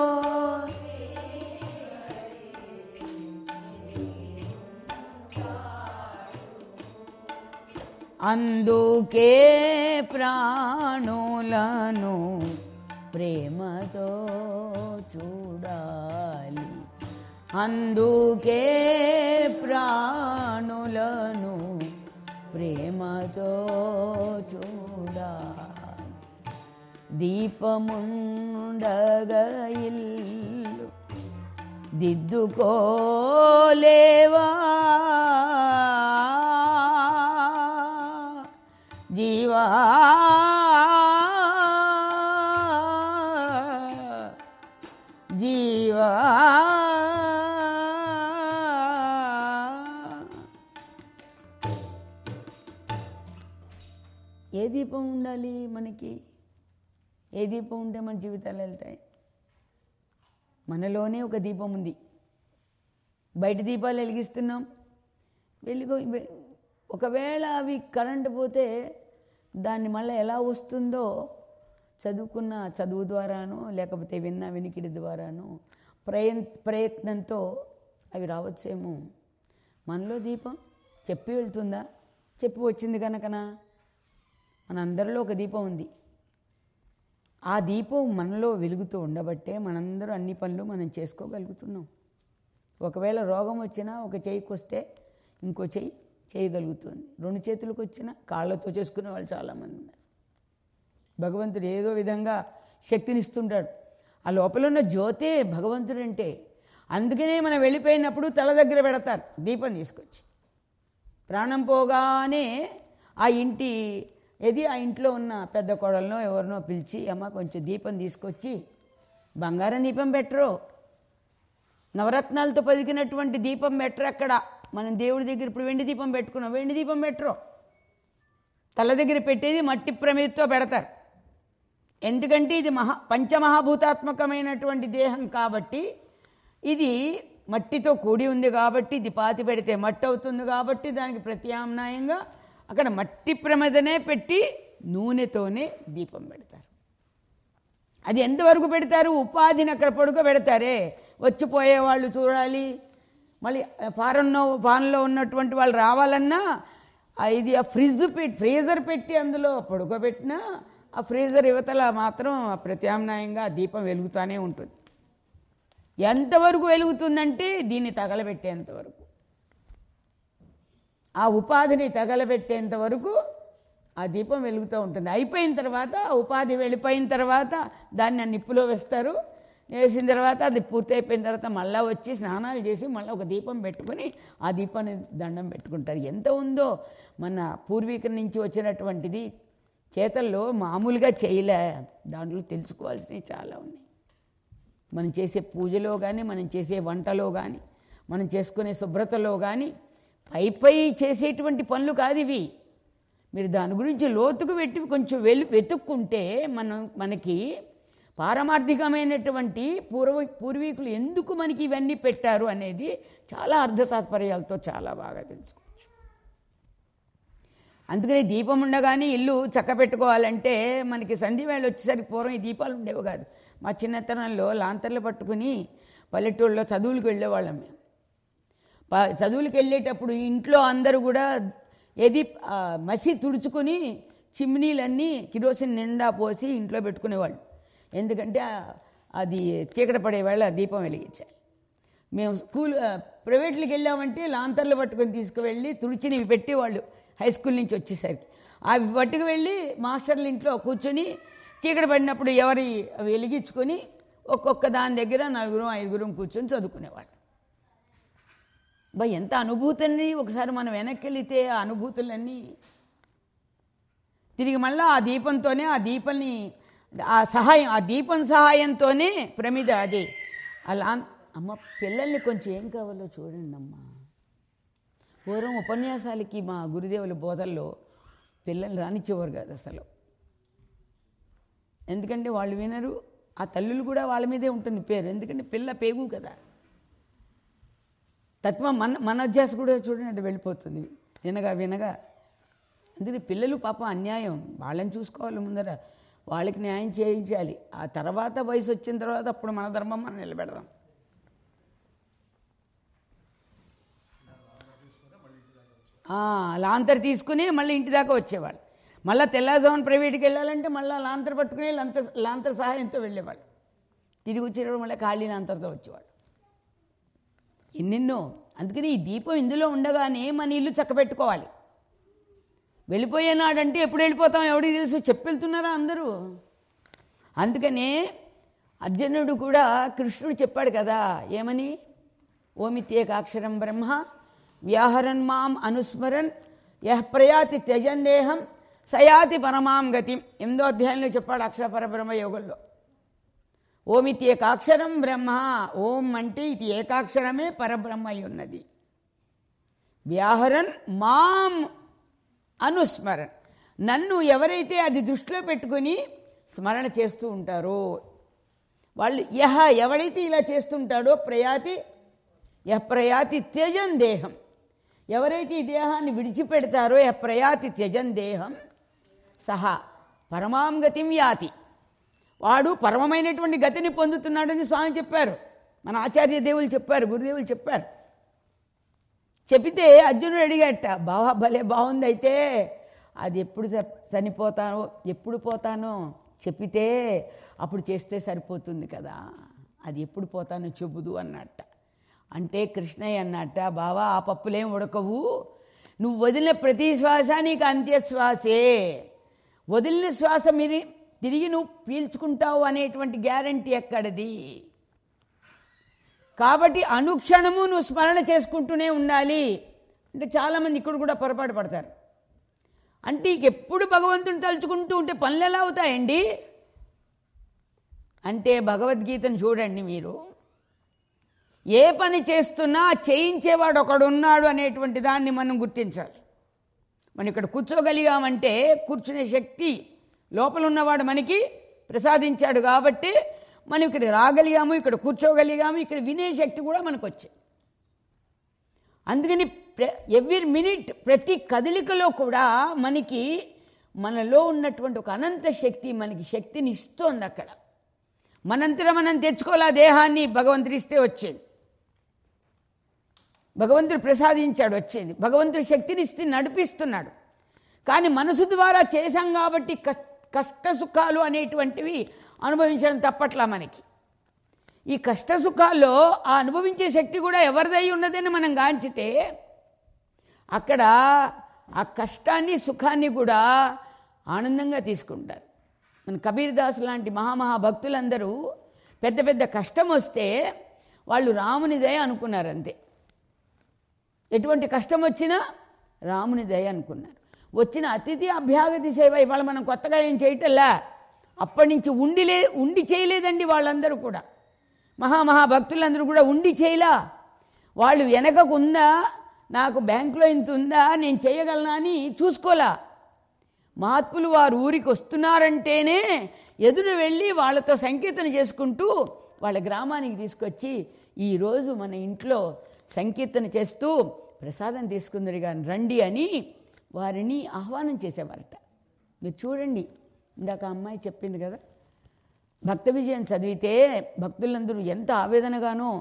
అందుకే ప్రాణులను ప్రేమతో చూడాలి అందుకే ప్రాణులను ప్రేమతో చూడాలి దీపముండగా ఇల్లు దిద్దుకోలేవా జీవా జీవా ఏ దీపం ఉండాలి మనకి ఏ దీపం ఉంటే మన జీవితాలు వెళ్తాయి మనలోనే ఒక దీపం ఉంది బయట దీపాలు వెలిగిస్తున్నాం వెలుగు ఒకవేళ అవి కరెంటు పోతే దాన్ని మళ్ళీ ఎలా వస్తుందో చదువుకున్న చదువు ద్వారానో లేకపోతే విన్న వినికిడి ద్వారానో ప్రయన్ ప్రయత్నంతో అవి రావచ్చేమో మనలో దీపం చెప్పి వెళ్తుందా చెప్పి వచ్చింది కనుకనా మనందరిలో ఒక దీపం ఉంది ఆ దీపం మనలో వెలుగుతూ ఉండబట్టే మనందరూ అన్ని పనులు మనం చేసుకోగలుగుతున్నాం ఒకవేళ రోగం వచ్చినా ఒక చేయికి వస్తే ఇంకో చెయ్యి చేయగలుగుతుంది రెండు చేతులకు వచ్చినా కాళ్ళతో చేసుకునే వాళ్ళు చాలామంది ఉన్నారు భగవంతుడు ఏదో విధంగా శక్తినిస్తుంటాడు ఆ లోపల ఉన్న జ్యోతే భగవంతుడు అంటే అందుకనే మనం వెళ్ళిపోయినప్పుడు తల దగ్గర పెడతారు దీపం తీసుకొచ్చి ప్రాణం పోగానే ఆ ఇంటి ఏది ఆ ఇంట్లో ఉన్న పెద్ద కోడలనో ఎవరినో పిలిచి అమ్మ కొంచెం దీపం తీసుకొచ్చి బంగారం దీపం పెట్టరు నవరత్నాలతో పదికినటువంటి దీపం పెట్టరు అక్కడ మనం దేవుడి దగ్గర ఇప్పుడు వెండి దీపం పెట్టుకున్నాం వెండి దీపం పెట్టరు తల దగ్గర పెట్టేది మట్టి ప్రమిదతో పెడతారు ఎందుకంటే ఇది మహా పంచమహాభూతాత్మకమైనటువంటి దేహం కాబట్టి ఇది మట్టితో కూడి ఉంది కాబట్టి ఇది పాతి పెడితే మట్టి అవుతుంది కాబట్టి దానికి ప్రత్యామ్నాయంగా అక్కడ మట్టి ప్రమిదనే పెట్టి నూనెతోనే దీపం పెడతారు అది ఎంతవరకు పెడతారు ఉపాధిని అక్కడ పడుకోబెడతారే వచ్చిపోయే వాళ్ళు చూడాలి మళ్ళీ ఫారెన్లో ఫారెన్లో ఉన్నటువంటి వాళ్ళు రావాలన్నా ఆ ఇది ఆ ఫ్రిడ్జ్ పెట్టి ఫ్రీజర్ పెట్టి అందులో పడుకోబెట్టినా ఆ ఫ్రీజర్ యువతల మాత్రం ఆ ప్రత్యామ్నాయంగా ఆ దీపం వెలుగుతూనే ఉంటుంది ఎంతవరకు వెలుగుతుందంటే దీన్ని తగలబెట్టేంత వరకు ఆ ఉపాధిని తగలబెట్టేంత వరకు ఆ దీపం వెలుగుతూ ఉంటుంది అయిపోయిన తర్వాత ఆ ఉపాధి వెళ్ళిపోయిన తర్వాత దాన్ని ఆ నిప్పులో వేస్తారు వేసిన తర్వాత అది పూర్తి అయిపోయిన తర్వాత మళ్ళీ వచ్చి స్నానాలు చేసి మళ్ళీ ఒక దీపం పెట్టుకొని ఆ దీపాన్ని దండం పెట్టుకుంటారు ఎంత ఉందో మన పూర్వీకుల నుంచి వచ్చినటువంటిది చేతల్లో మామూలుగా చేయలే దాంట్లో తెలుసుకోవాల్సినవి చాలా ఉన్నాయి మనం చేసే పూజలో కానీ మనం చేసే వంటలో కానీ మనం చేసుకునే శుభ్రతలో కానీ పై పై చేసేటువంటి పనులు కాదు ఇవి మీరు దాని గురించి లోతుకు పెట్టి కొంచెం వెళ్ళి వెతుక్కుంటే మనం మనకి పారమార్థికమైనటువంటి పూర్వ పూర్వీకులు ఎందుకు మనకి ఇవన్నీ పెట్టారు అనేది చాలా అర్ధతాత్పర్యాలతో చాలా బాగా తెలుసుకోవచ్చు అందుకని దీపం ఉండగానే ఇల్లు చక్క పెట్టుకోవాలంటే మనకి సంధి వేళ వచ్చేసరికి పూర్వం ఈ దీపాలు ఉండేవి కాదు మా చిన్నతనంలో లాంతర్లు పట్టుకుని పల్లెటూళ్ళలో చదువులకు వెళ్ళేవాళ్ళం మేము ప- చదువులకు వెళ్ళేటప్పుడు ఇంట్లో అందరూ కూడా ఏది ఆ, మసి తుడుచుకుని చిమ్నీలన్నీ కిరోసిన్ నిండా పోసి ఇంట్లో పెట్టుకునేవాళ్ళు ఎందుకంటే ఆ, అది చీకటి పడే వేళ దీపం వెలిగించాలి మేము స్కూల్ ఆ, ప్రైవేట్లకు వెళ్ళామంటే లాంతర్లు పట్టుకొని తీసుకువెళ్ళి తుడిచినవి పెట్టేవాళ్ళు హై స్కూల్ నుంచి వచ్చేసరికి అవి పట్టుకు వెళ్ళి మాస్టర్ల ఇంట్లో కూర్చొని చీకటి పడినప్పుడు ఎవరి అవి వెలిగించుకొని ఒక్కొక్క దాని దగ్గర నలుగురు ఐదుగురం కూర్చొని చదువుకునేవాళ్ళు బా ఎంత అనుభూతుల్ని ఒకసారి మనం వెనక్కి వెళితే ఆ అనుభూతులన్నీ తిరిగి మళ్ళీ ఆ దీపంతోనే ఆ దీపాన్ని ఆ సహాయం ఆ దీపం సహాయంతోనే ప్రమిద అదే అలా అమ్మ పిల్లల్ని కొంచెం ఏం కావాలో చూడండి అమ్మ పూర్వం ఉపన్యాసాలకి మా గురుదేవుల బోధల్లో పిల్లల్ని రానిచ్చేవారు కాదు అసలు ఎందుకంటే వాళ్ళు వినరు ఆ తల్లులు కూడా వాళ్ళ మీదే ఉంటుంది పేరు ఎందుకంటే పిల్ల పేగు కదా తత్వం మన మన అధ్యాస కూడా చూడండి అటు వెళ్ళిపోతుంది వినగా వినగా అందుకని పిల్లలు పాపం అన్యాయం వాళ్ళని చూసుకోవాలి ముందర వాళ్ళకి న్యాయం చేయించాలి ఆ తర్వాత వయసు వచ్చిన తర్వాత అప్పుడు మన ధర్మం మనం నిలబెడదాం ఆ, లాంతర్ తీసుకుని మళ్ళీ ఇంటి దాకా వచ్చేవాళ్ళు మళ్ళీ తెల్లారుజామున ప్రైవేట్కి వెళ్ళాలంటే మళ్ళీ లాంతర్ పట్టుకుని లాంతర్ లాంతర్ సహాయంతో వెళ్ళేవాళ్ళు తిరిగి వచ్చేటప్పుడు మళ్ళీ ఖాళీ లాంతర్తో వచ్చేవాళ్ళు ఎన్నెన్నో అందుకని ఈ దీపం ఇందులో ఉండగానే మన ఇల్లు చక్కబెట్టుకోవాలి వెళ్ళిపోయేనాడంటే ఎప్పుడు వెళ్ళిపోతాం ఎవడికి తెలుసు చెప్పెళ్తున్నారా అందరూ అందుకనే అర్జునుడు కూడా కృష్ణుడు చెప్పాడు కదా ఏమని ఓమిత్యేకాక్షరం బ్రహ్మ వ్యాహరన్ మాం అనుస్మరన్ యహ్ ప్రయాతి త్యజన్దేహం సయాతి పరమాం గతి ఎనిమిదో అధ్యాయంలో చెప్పాడు అక్షర పరబ్రహ్మ యోగంలో ఓమితి ఏకాక్షరం బ్రహ్మ ఓం అంటే ఇది ఏకాక్షరమే పరబ్రహ్మ అయి ఉన్నది వ్యాహరన్ మాం అనుస్మరన్ నన్ను ఎవరైతే అది దృష్టిలో పెట్టుకుని స్మరణ చేస్తూ ఉంటారో వాళ్ళు యహ ఎవడైతే ఇలా చేస్తుంటాడో ప్రయాతి యహ ప్రయాతి త్యజన్ దేహం ఎవరైతే ఈ దేహాన్ని విడిచిపెడతారో యహ ప్రయాతి త్యజన్ దేహం సహా పరమాం గతిం యాతి వాడు పరమమైనటువంటి గతిని పొందుతున్నాడని స్వామి చెప్పారు మన ఆచార్య దేవులు చెప్పారు గురుదేవులు చెప్పారు చెబితే అర్జునుడు అడిగట బావా భలే బాగుంది అయితే అది ఎప్పుడు చ- చనిపోతానో ఎప్పుడు పోతానో చెప్పితే అప్పుడు చేస్తే సరిపోతుంది కదా అది ఎప్పుడు పోతానో చెబుదు అన్నట్ట అంటే కృష్ణయ్య అన్నట్ట బావా ఆ పప్పులేం ఉడకవు నువ్వు వదిలిన ప్రతి శ్వాస నీకు అంత్యశ్వాసే వదిలిన శ్వాస మీరు తిరిగి నువ్వు పీల్చుకుంటావు అనేటువంటి గ్యారంటీ ఎక్కడది కాబట్టి అనుక్షణము నువ్వు స్మరణ చేసుకుంటూనే ఉండాలి అంటే చాలామంది ఇక్కడ కూడా పొరపాటు పడతారు అంటే ఇక ఎప్పుడు భగవంతుని తలుచుకుంటూ ఉంటే పనులు ఎలా అవుతాయండి అంటే భగవద్గీతను చూడండి మీరు ఏ పని చేస్తున్నా చేయించేవాడు ఒకడున్నాడు అనేటువంటి దాన్ని మనం గుర్తించాలి మనం ఇక్కడ కూర్చోగలిగామంటే కూర్చునే శక్తి లోపల ఉన్నవాడు మనకి ప్రసాదించాడు కాబట్టి మనం ఇక్కడ రాగలిగాము ఇక్కడ కూర్చోగలిగాము ఇక్కడ వినే శక్తి కూడా మనకు వచ్చింది అందుకని ఎవ్రీ మినిట్ ప్రతి కదలికలో కూడా మనకి మనలో ఉన్నటువంటి ఒక అనంత శక్తి మనకి శక్తిని ఇస్తోంది అక్కడ మనంతరం మనం తెచ్చుకోలే ఆ దేహాన్ని భగవంతుడు ఇస్తే వచ్చేది భగవంతుడు ప్రసాదించాడు వచ్చేది భగవంతుడు శక్తిని ఇస్తే నడిపిస్తున్నాడు కానీ మనసు ద్వారా చేశాం కాబట్టి కష్ట కష్ట సుఖాలు అనేటువంటివి అనుభవించడం తప్పట్లా మనకి ఈ కష్ట సుఖాల్లో ఆ అనుభవించే శక్తి కూడా ఎవరిదై ఉన్నదని మనం గాంచితే అక్కడ ఆ కష్టాన్ని సుఖాన్ని కూడా ఆనందంగా తీసుకుంటారు మన కబీర్ దాస్ లాంటి మహామహా భక్తులందరూ పెద్ద పెద్ద కష్టం వస్తే వాళ్ళు రాముని దయ అనుకున్నారు అంతే ఎటువంటి కష్టం వచ్చినా రాముని దయ అనుకున్నారు వచ్చిన అతిథి అభ్యాగతి సేవ ఇవాళ మనం కొత్తగా ఏం చేయటల్లా అప్పటి నుంచి ఉండిలే ఉండి చేయలేదండి వాళ్ళందరూ కూడా మహామహా భక్తులందరూ కూడా ఉండి చేయలా వాళ్ళు వెనకకు ఉందా నాకు బ్యాంకులో ఇంత ఉందా నేను చేయగలనా అని చూసుకోలా మహాత్ములు వారు ఊరికి వస్తున్నారంటేనే ఎదురు వెళ్ళి వాళ్ళతో సంకీర్తన చేసుకుంటూ వాళ్ళ గ్రామానికి తీసుకొచ్చి ఈరోజు మన ఇంట్లో సంకీర్తన చేస్తూ ప్రసాదం తీసుకుందరు కానీ రండి అని వారిని ఆహ్వానం చేసేవారట మీరు చూడండి ఇందాక ఆ అమ్మాయి చెప్పింది కదా భక్త విజయం చదివితే భక్తులందరూ ఎంత ఆవేదనగానో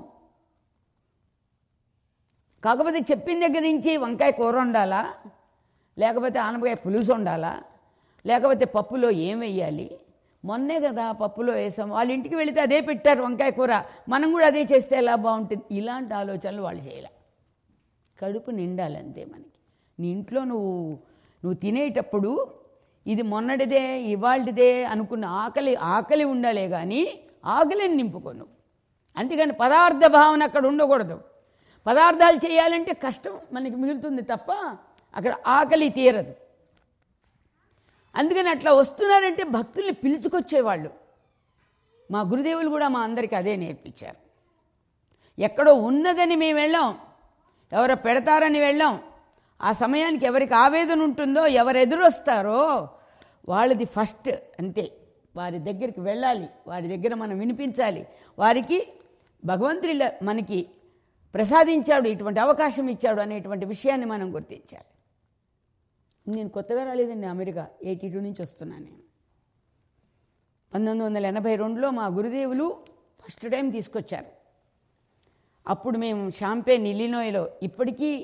కాకపోతే చెప్పిన దగ్గర నుంచి వంకాయ కూర ఉండాలా లేకపోతే ఆనపకాయ పులుసు ఉండాలా లేకపోతే పప్పులో ఏం వెయ్యాలి మొన్నే కదా పప్పులో వేసాం వాళ్ళ ఇంటికి వెళితే అదే పెట్టారు వంకాయ కూర మనం కూడా అదే చేస్తే ఎలా బాగుంటుంది ఇలాంటి ఆలోచనలు వాళ్ళు చేయాలి కడుపు నిండాలి అంతే మనకి నీ ఇంట్లో నువ్వు నువ్వు తినేటప్పుడు ఇది మొన్నటిదే ఇవాళటిదే అనుకున్న ఆకలి ఆకలి ఉండాలే కానీ ఆకలిని నింపుకోను అంతేగాని పదార్థ భావన అక్కడ ఉండకూడదు పదార్థాలు చేయాలంటే కష్టం మనకి మిగులుతుంది తప్ప అక్కడ ఆకలి తీరదు అందుకని అట్లా వస్తున్నారంటే భక్తుల్ని పిలుచుకొచ్చేవాళ్ళు మా గురుదేవులు కూడా మా అందరికీ అదే నేర్పించారు ఎక్కడో ఉన్నదని మేము వెళ్ళాం ఎవరో పెడతారని వెళ్ళాం ఆ సమయానికి ఎవరికి ఆవేదన ఉంటుందో ఎవరు ఎదురొస్తారో వాళ్ళది ఫస్ట్ అంతే వారి దగ్గరికి వెళ్ళాలి వారి దగ్గర మనం వినిపించాలి వారికి భగవంతుడి ఇలా మనకి ప్రసాదించాడు ఇటువంటి అవకాశం ఇచ్చాడు అనేటువంటి విషయాన్ని మనం గుర్తించాలి నేను కొత్తగా రాలేదండి అమెరికా ఎయిటీ టూ నుంచి వస్తున్నాను నేను పంతొమ్మిది వందల ఎనభై రెండులో మా గురుదేవులు ఫస్ట్ టైం తీసుకొచ్చారు అప్పుడు మేము షాంపేన్ ఇలినోయ్లో ఇప్పటికీ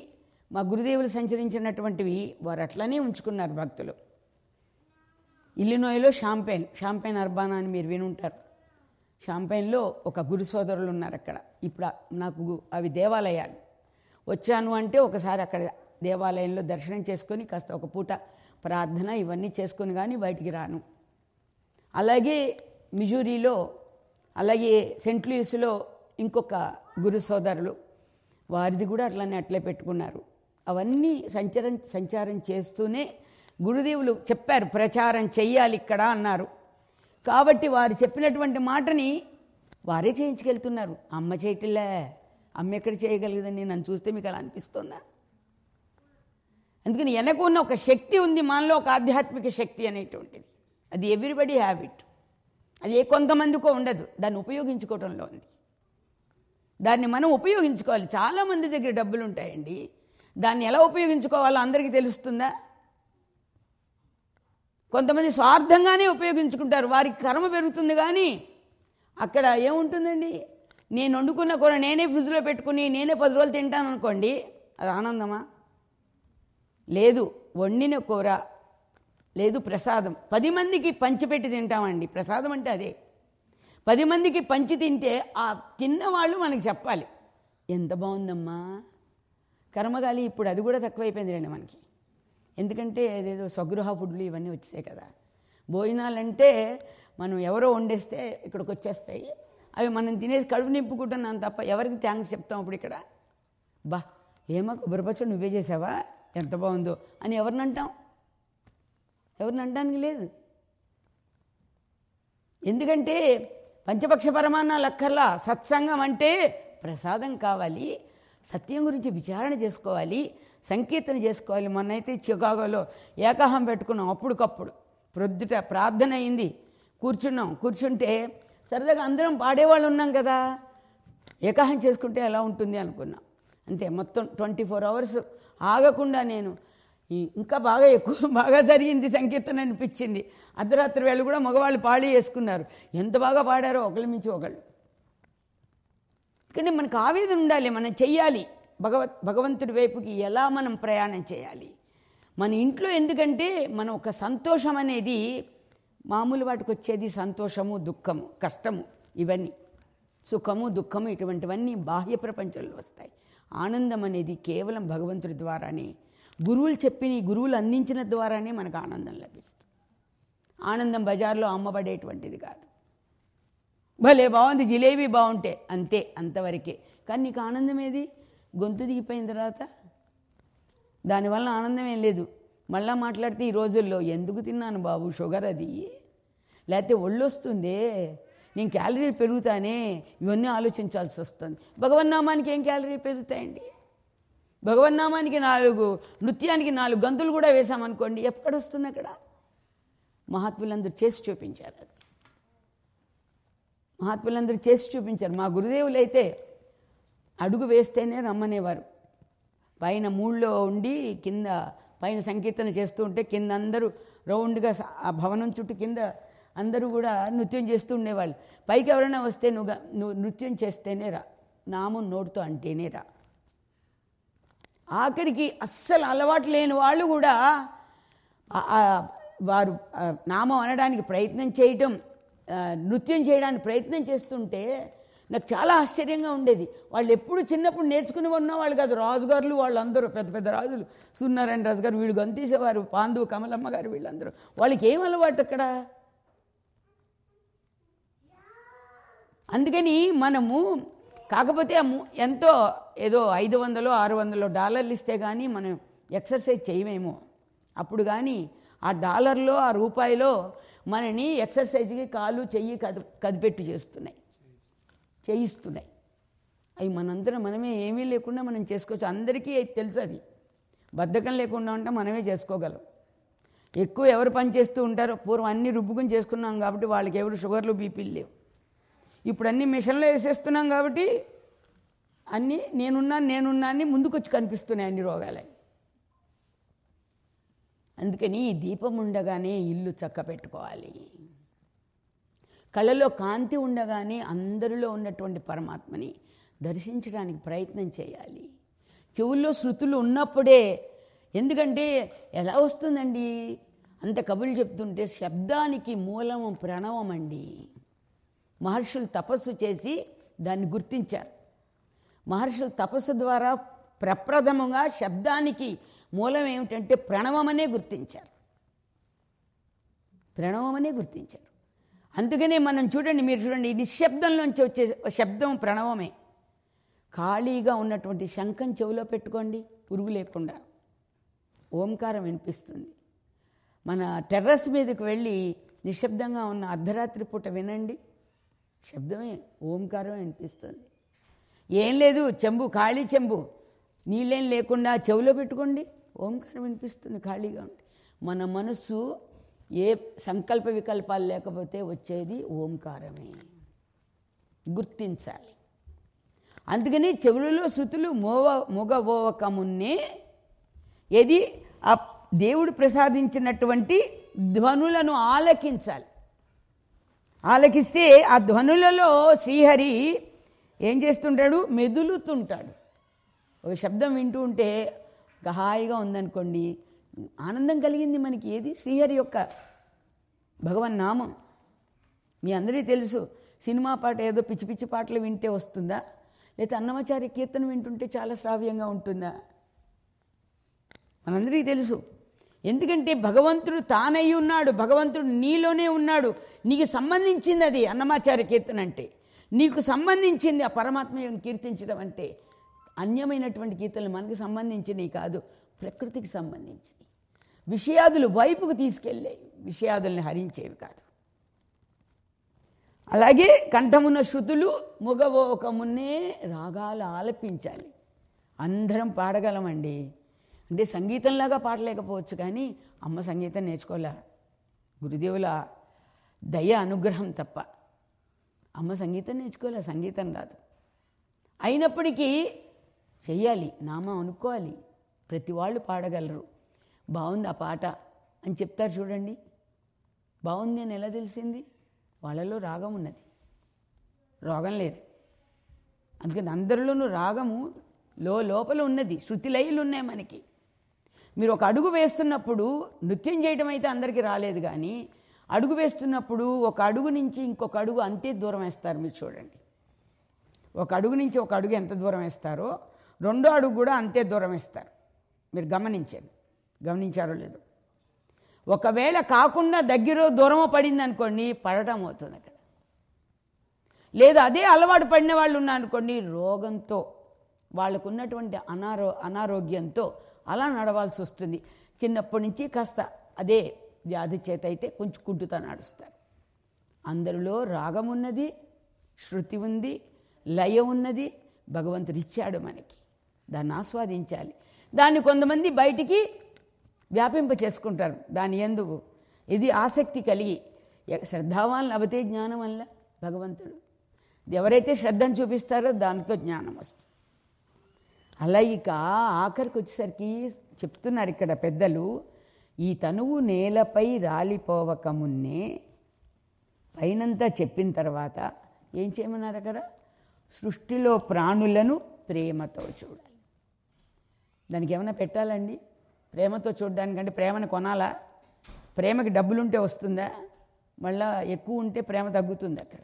మా గురుదేవులు సంచరించినటువంటివి వారు అట్లనే ఉంచుకున్నారు భక్తులు ఇల్లినోయ్లో షాంపైన్ షాంపైన్ అర్బానా అని మీరు వినుంటారు షాంపైన్లో ఒక గురు సోదరులు ఉన్నారు అక్కడ ఇప్పుడు ఆ- నాకు గు- అవి దేవాలయాలు వచ్చాను అంటే ఒకసారి అక్కడ దేవాలయంలో దర్శనం చేసుకొని కాస్త ఒక పూట ప్రార్థన ఇవన్నీ చేసుకొని కానీ బయటికి రాను అలాగే మిజూరీలో అలాగే సెంట్ లూయిస్లో ఇంకొక గురు సోదరులు వారిది కూడా అట్లనే అట్లే పెట్టుకున్నారు అవన్నీ సంచారం సంచారం చేస్తూనే గురుదేవులు చెప్పారు ప్రచారం చెయ్యాలి ఇక్కడ అన్నారు కాబట్టి వారు చెప్పినటువంటి మాటని వారే చేయించుకెళ్తున్నారు అమ్మ చేయటిలే అమ్మ ఎక్కడ చేయగలిగదండి నన్ను చూస్తే మీకు అలా అనిపిస్తుందా అందుకని వెనక ఉన్న ఒక శక్తి ఉంది మనలో ఒక ఆధ్యాత్మిక శక్తి అనేటువంటిది అది ఎవ్రీబడి హ్యావ్ ఇట్ అది ఏ కొంతమందికో ఉండదు దాన్ని ఉపయోగించుకోవడంలో ఉంది దాన్ని మనం ఉపయోగించుకోవాలి చాలామంది దగ్గర డబ్బులు ఉంటాయండి దాన్ని ఎలా ఉపయోగించుకోవాలో అందరికీ తెలుస్తుందా కొంతమంది స్వార్థంగానే ఉపయోగించుకుంటారు వారికి కర్మ పెరుగుతుంది కానీ అక్కడ ఏముంటుందండి నేను వండుకున్న కూర నేనే ఫ్రిడ్జ్లో పెట్టుకుని నేనే పది రోజులు తింటాను అనుకోండి అది ఆనందమా లేదు వండిన కూర లేదు ప్రసాదం పది మందికి పంచిపెట్టి తింటామండి ప్రసాదం అంటే అదే పది మందికి పంచి తింటే ఆ తిన్నవాళ్ళు మనకి చెప్పాలి ఎంత బాగుందమ్మా కర్మగాలి ఇప్పుడు అది కూడా తక్కువైపోయిందిలేండి మనకి ఎందుకంటే అదేదో స్వగృహ ఫుడ్లు ఇవన్నీ వచ్చాయి కదా భోజనాలంటే మనం ఎవరో వండేస్తే ఇక్కడికి వచ్చేస్తాయి అవి మనం తినేసి కడుపు నింపుకుంటున్నాం తప్ప ఎవరికి థ్యాంక్స్ చెప్తాం అప్పుడు ఇక్కడ బా ఏమా కొబ్బరి పచ్చడి నువ్వే చేసావా ఎంత బాగుందో అని ఎవరిని అంటాం ఎవరిని అంటానికి లేదు ఎందుకంటే పంచపక్ష పరమాన్నాలు అక్కర్లా సత్సంగం అంటే ప్రసాదం కావాలి సత్యం గురించి విచారణ చేసుకోవాలి సంకీర్తన చేసుకోవాలి మొన్నైతే చికాగోలో ఏకాహం పెట్టుకున్నాం అప్పుడుకప్పుడు ప్రొద్దుట ప్రార్థన అయింది కూర్చున్నాం కూర్చుంటే సరదాగా అందరం పాడేవాళ్ళు ఉన్నాం కదా ఏకాహం చేసుకుంటే ఎలా ఉంటుంది అనుకున్నాం అంతే మొత్తం ట్వంటీ ఫోర్ అవర్స్ ఆగకుండా నేను ఈ ఇంకా బాగా ఎక్కువ బాగా జరిగింది సంకీర్తన అనిపించింది అర్ధరాత్రి వేళ కూడా మగవాళ్ళు పాడి వేసుకున్నారు ఎంత బాగా పాడారో ఒకళ్ళ మించి ఒకళ్ళు కానీ మనకు ఆవేదన ఉండాలి మనం చెయ్యాలి భగవత్ భగవంతుడి వైపుకి ఎలా మనం ప్రయాణం చేయాలి మన ఇంట్లో ఎందుకంటే మనం ఒక సంతోషం అనేది మామూలు వాటికి వచ్చేది సంతోషము దుఃఖము కష్టము ఇవన్నీ సుఖము దుఃఖము ఇటువంటివన్నీ బాహ్య ప్రపంచంలో వస్తాయి ఆనందం అనేది కేవలం భగవంతుడి ద్వారానే గురువులు చెప్పిన గురువులు అందించిన ద్వారానే మనకు ఆనందం లభిస్తుంది ఆనందం బజార్లో అమ్మబడేటువంటిది కాదు భలే బాగుంది జిలేబీ బాగుంటే అంతే అంతవరకే కానీ నీకు ఆనందం ఏది గొంతు దిగిపోయిన తర్వాత దానివల్ల ఆనందం ఏం లేదు మళ్ళా మాట్లాడితే ఈ రోజుల్లో ఎందుకు తిన్నాను బాబు షుగర్ అది లేకపోతే ఒళ్ళు వస్తుందే నేను క్యాలరీలు పెరుగుతానే ఇవన్నీ ఆలోచించాల్సి వస్తుంది భగవన్నామానికి ఏం క్యాలరీలు పెరుగుతాయండి భగవన్నామానికి నాలుగు నృత్యానికి నాలుగు గంతులు కూడా వేసామనుకోండి ఎక్కడ వస్తుంది అక్కడ మహాత్ములందరూ చేసి చూపించారు అది మహాత్ములందరూ చేసి చూపించారు మా గురుదేవులు అయితే అడుగు వేస్తేనే రమ్మనేవారు పైన మూడులో ఉండి కింద పైన సంకీర్తన చేస్తూ ఉంటే కింద అందరూ రౌండ్గా స- ఆ భవనం చుట్టూ కింద అందరూ కూడా నృత్యం చేస్తూ ఉండేవాళ్ళు పైకి ఎవరైనా వస్తే నువ్వు గా- నువ్వు నృత్యం చేస్తేనే రా నామం నోటితో అంటేనే రా ఆఖరికి అస్సలు అలవాటు లేని వాళ్ళు కూడా ఆ- ఆ వారు ఆ, నామం అనడానికి ప్రయత్నం చేయటం ఆ, నృత్యం చేయడానికి ప్రయత్నం చేస్తుంటే నాకు చాలా ఆశ్చర్యంగా ఉండేది వాళ్ళు ఎప్పుడు చిన్నప్పుడు నేర్చుకుని ఉన్న వాళ్ళు కాదు రాజుగారులు వాళ్ళందరూ పెద్ద పెద్ద రాజులు సున్నారాయణ రాజు గారు వీళ్ళు గంతీసేవారు పాండు కమలమ్మ గారు వీళ్ళందరూ వాళ్ళకి ఏం అలవాటు అక్కడ అందుకని మనము కాకపోతే ఆ ము- ఎంతో ఏదో ఐదు వందలు ఆరు వందలు డాలర్లు ఇస్తే కానీ మనం ఎక్సర్సైజ్ చేయమేమో అప్పుడు కానీ ఆ డాలర్లో ఆ రూపాయిలో మనని ఎక్సర్సైజ్కి కాలు చెయ్యి కది కదిపెట్టు చేస్తున్నాయి చేయిస్తున్నాయి అవి మనందరం మనమే ఏమీ లేకుండా మనం చేసుకోవచ్చు అందరికీ తెలుసు అది బద్ధకం లేకుండా ఉంటే మనమే చేసుకోగలం ఎక్కువ ఎవరు పని చేస్తూ ఉంటారో పూర్వం అన్ని రుబ్బుకుని చేసుకున్నాం కాబట్టి వాళ్ళకి ఎవరు షుగర్లు బీపీలు లేవు ఇప్పుడు అన్ని మిషన్లో వేసేస్తున్నాం కాబట్టి అన్నీ నేనున్నాను నేనున్నా అని ముందుకొచ్చి కనిపిస్తున్నాయి అన్ని రోగాలే అందుకని ఈ దీపం ఉండగానే ఇల్లు చక్క పెట్టుకోవాలి కళ్ళలో కాంతి ఉండగానే అందరిలో ఉన్నటువంటి పరమాత్మని దర్శించడానికి ప్రయత్నం చేయాలి చెవుల్లో శృతులు ఉన్నప్పుడే ఎందుకంటే ఎలా వస్తుందండి అంత కబుర్లు చెప్తుంటే శబ్దానికి మూలము ప్రణవం అండి మహర్షులు తపస్సు చేసి దాన్ని గుర్తించారు మహర్షుల తపస్సు ద్వారా ప్రప్రథమంగా శబ్దానికి మూలం ఏమిటంటే ప్రణవమనే గుర్తించారు ప్రణవమనే గుర్తించారు అందుకనే మనం చూడండి మీరు చూడండి నిశ్శబ్దంలోంచి వచ్చే శబ్దం ప్రణవమే ఖాళీగా ఉన్నటువంటి శంఖం చెవిలో పెట్టుకోండి పురుగు లేకుండా ఓంకారం వినిపిస్తుంది మన టెర్రస్ మీదకి వెళ్ళి నిశ్శబ్దంగా ఉన్న అర్ధరాత్రి పూట వినండి శబ్దమే ఓంకారం వినిపిస్తుంది ఏం లేదు చెంబు ఖాళీ చెంబు నీళ్ళేం లేకుండా చెవిలో పెట్టుకోండి ఓంకారం వినిపిస్తుంది ఖాళీగా ఉంటే మన మనస్సు ఏ సంకల్ప వికల్పాలు లేకపోతే వచ్చేది ఓంకారమే గుర్తించాలి అందుకని చెవులలో శృతులు మోవ మొగబోవక మున్నే ఏది ఆ దేవుడు ప్రసాదించినటువంటి ధ్వనులను ఆలకించాలి ఆలకిస్తే ఆ ధ్వనులలో శ్రీహరి ఏం చేస్తుంటాడు మెదులుతుంటాడు ఒక శబ్దం వింటూ ఉంటే ఒక హాయిగా ఉందనుకోండి ఆనందం కలిగింది మనకి ఏది శ్రీహరి యొక్క భగవన్ నామం మీ అందరికీ తెలుసు సినిమా పాట ఏదో పిచ్చి పిచ్చి పాటలు వింటే వస్తుందా లేకపోతే అన్నమాచార్య కీర్తన వింటుంటే చాలా శ్రావ్యంగా ఉంటుందా మనందరికీ తెలుసు ఎందుకంటే భగవంతుడు తానై ఉన్నాడు భగవంతుడు నీలోనే ఉన్నాడు నీకు సంబంధించింది అది అన్నమాచార్య కీర్తన అంటే నీకు సంబంధించింది ఆ పరమాత్మను కీర్తించడం అంటే అన్యమైనటువంటి కీర్తనలు మనకు సంబంధించినవి కాదు ప్రకృతికి సంబంధించినవి విషయాదులు వైపుకు తీసుకెళ్ళేవి విషయాదుల్ని హరించేవి కాదు అలాగే కంఠమున్న శృతులు ముగవోకమున్నే రాగాలు ఆలపించాలి అందరం పాడగలమండి అంటే సంగీతంలాగా పాడలేకపోవచ్చు కానీ అమ్మ సంగీతం నేర్చుకోలే గురుదేవుల దయ అనుగ్రహం తప్ప అమ్మ సంగీతం నేర్చుకోలే సంగీతం రాదు అయినప్పటికీ చెయ్యాలి నామం అనుకోవాలి ప్రతి వాళ్ళు పాడగలరు బాగుంది ఆ పాట అని చెప్తారు చూడండి బాగుంది అని ఎలా తెలిసింది వాళ్ళలో రాగం ఉన్నది రోగం లేదు అందుకని అందరిలోనూ రాగము లో లోపల ఉన్నది శృతి లయలు ఉన్నాయి మనకి మీరు ఒక అడుగు వేస్తున్నప్పుడు నృత్యం చేయడం అయితే అందరికీ రాలేదు కానీ అడుగు వేస్తున్నప్పుడు ఒక అడుగు నుంచి ఇంకొక అడుగు అంతే దూరం వేస్తారు మీరు చూడండి ఒక అడుగు నుంచి ఒక అడుగు ఎంత దూరం వేస్తారో రెండో అడుగు కూడా అంతే దూరం వేస్తారు మీరు గమనించండి గమనించారో లేదో ఒకవేళ కాకుండా దగ్గర దూరమో పడింది అనుకోండి పడటం అవుతుంది అక్కడ లేదా అదే అలవాటు పడిన వాళ్ళు ఉన్నారనుకోండి రోగంతో వాళ్ళకు ఉన్నటువంటి అనారో అనారోగ్యంతో అలా నడవాల్సి వస్తుంది చిన్నప్పటి నుంచి కాస్త అదే వ్యాధి చేత అయితే కొంచెం కుంటుతా నడుస్తారు అందరిలో రాగం ఉన్నది శృతి ఉంది లయ ఉన్నది భగవంతుడు ఇచ్చాడు మనకి దాన్ని ఆస్వాదించాలి దాన్ని కొంతమంది బయటికి వ్యాపింప చేసుకుంటారు దాని ఎందుకు ఇది ఆసక్తి కలిగి ఎ- శ్రద్ధావాన్ లభతే జ్ఞానం వల్ల భగవంతుడు ఎవరైతే శ్రద్ధను చూపిస్తారో దానితో జ్ఞానం వస్తుంది అలా ఇక ఆఖరికి వచ్చేసరికి చెప్తున్నారు ఇక్కడ పెద్దలు ఈ తనువు నేలపై రాలిపోవక మున్నే పైనంతా చెప్పిన తర్వాత ఏం చేయమన్నారు అక్కడ సృష్టిలో ప్రాణులను ప్రేమతో చూడాలి దానికి ఏమైనా పెట్టాలండి ప్రేమతో చూడడానికంటే ప్రేమను కొనాలా ప్రేమకి డబ్బులుంటే వస్తుందా మళ్ళా ఎక్కువ ఉంటే ప్రేమ తగ్గుతుంది అక్కడ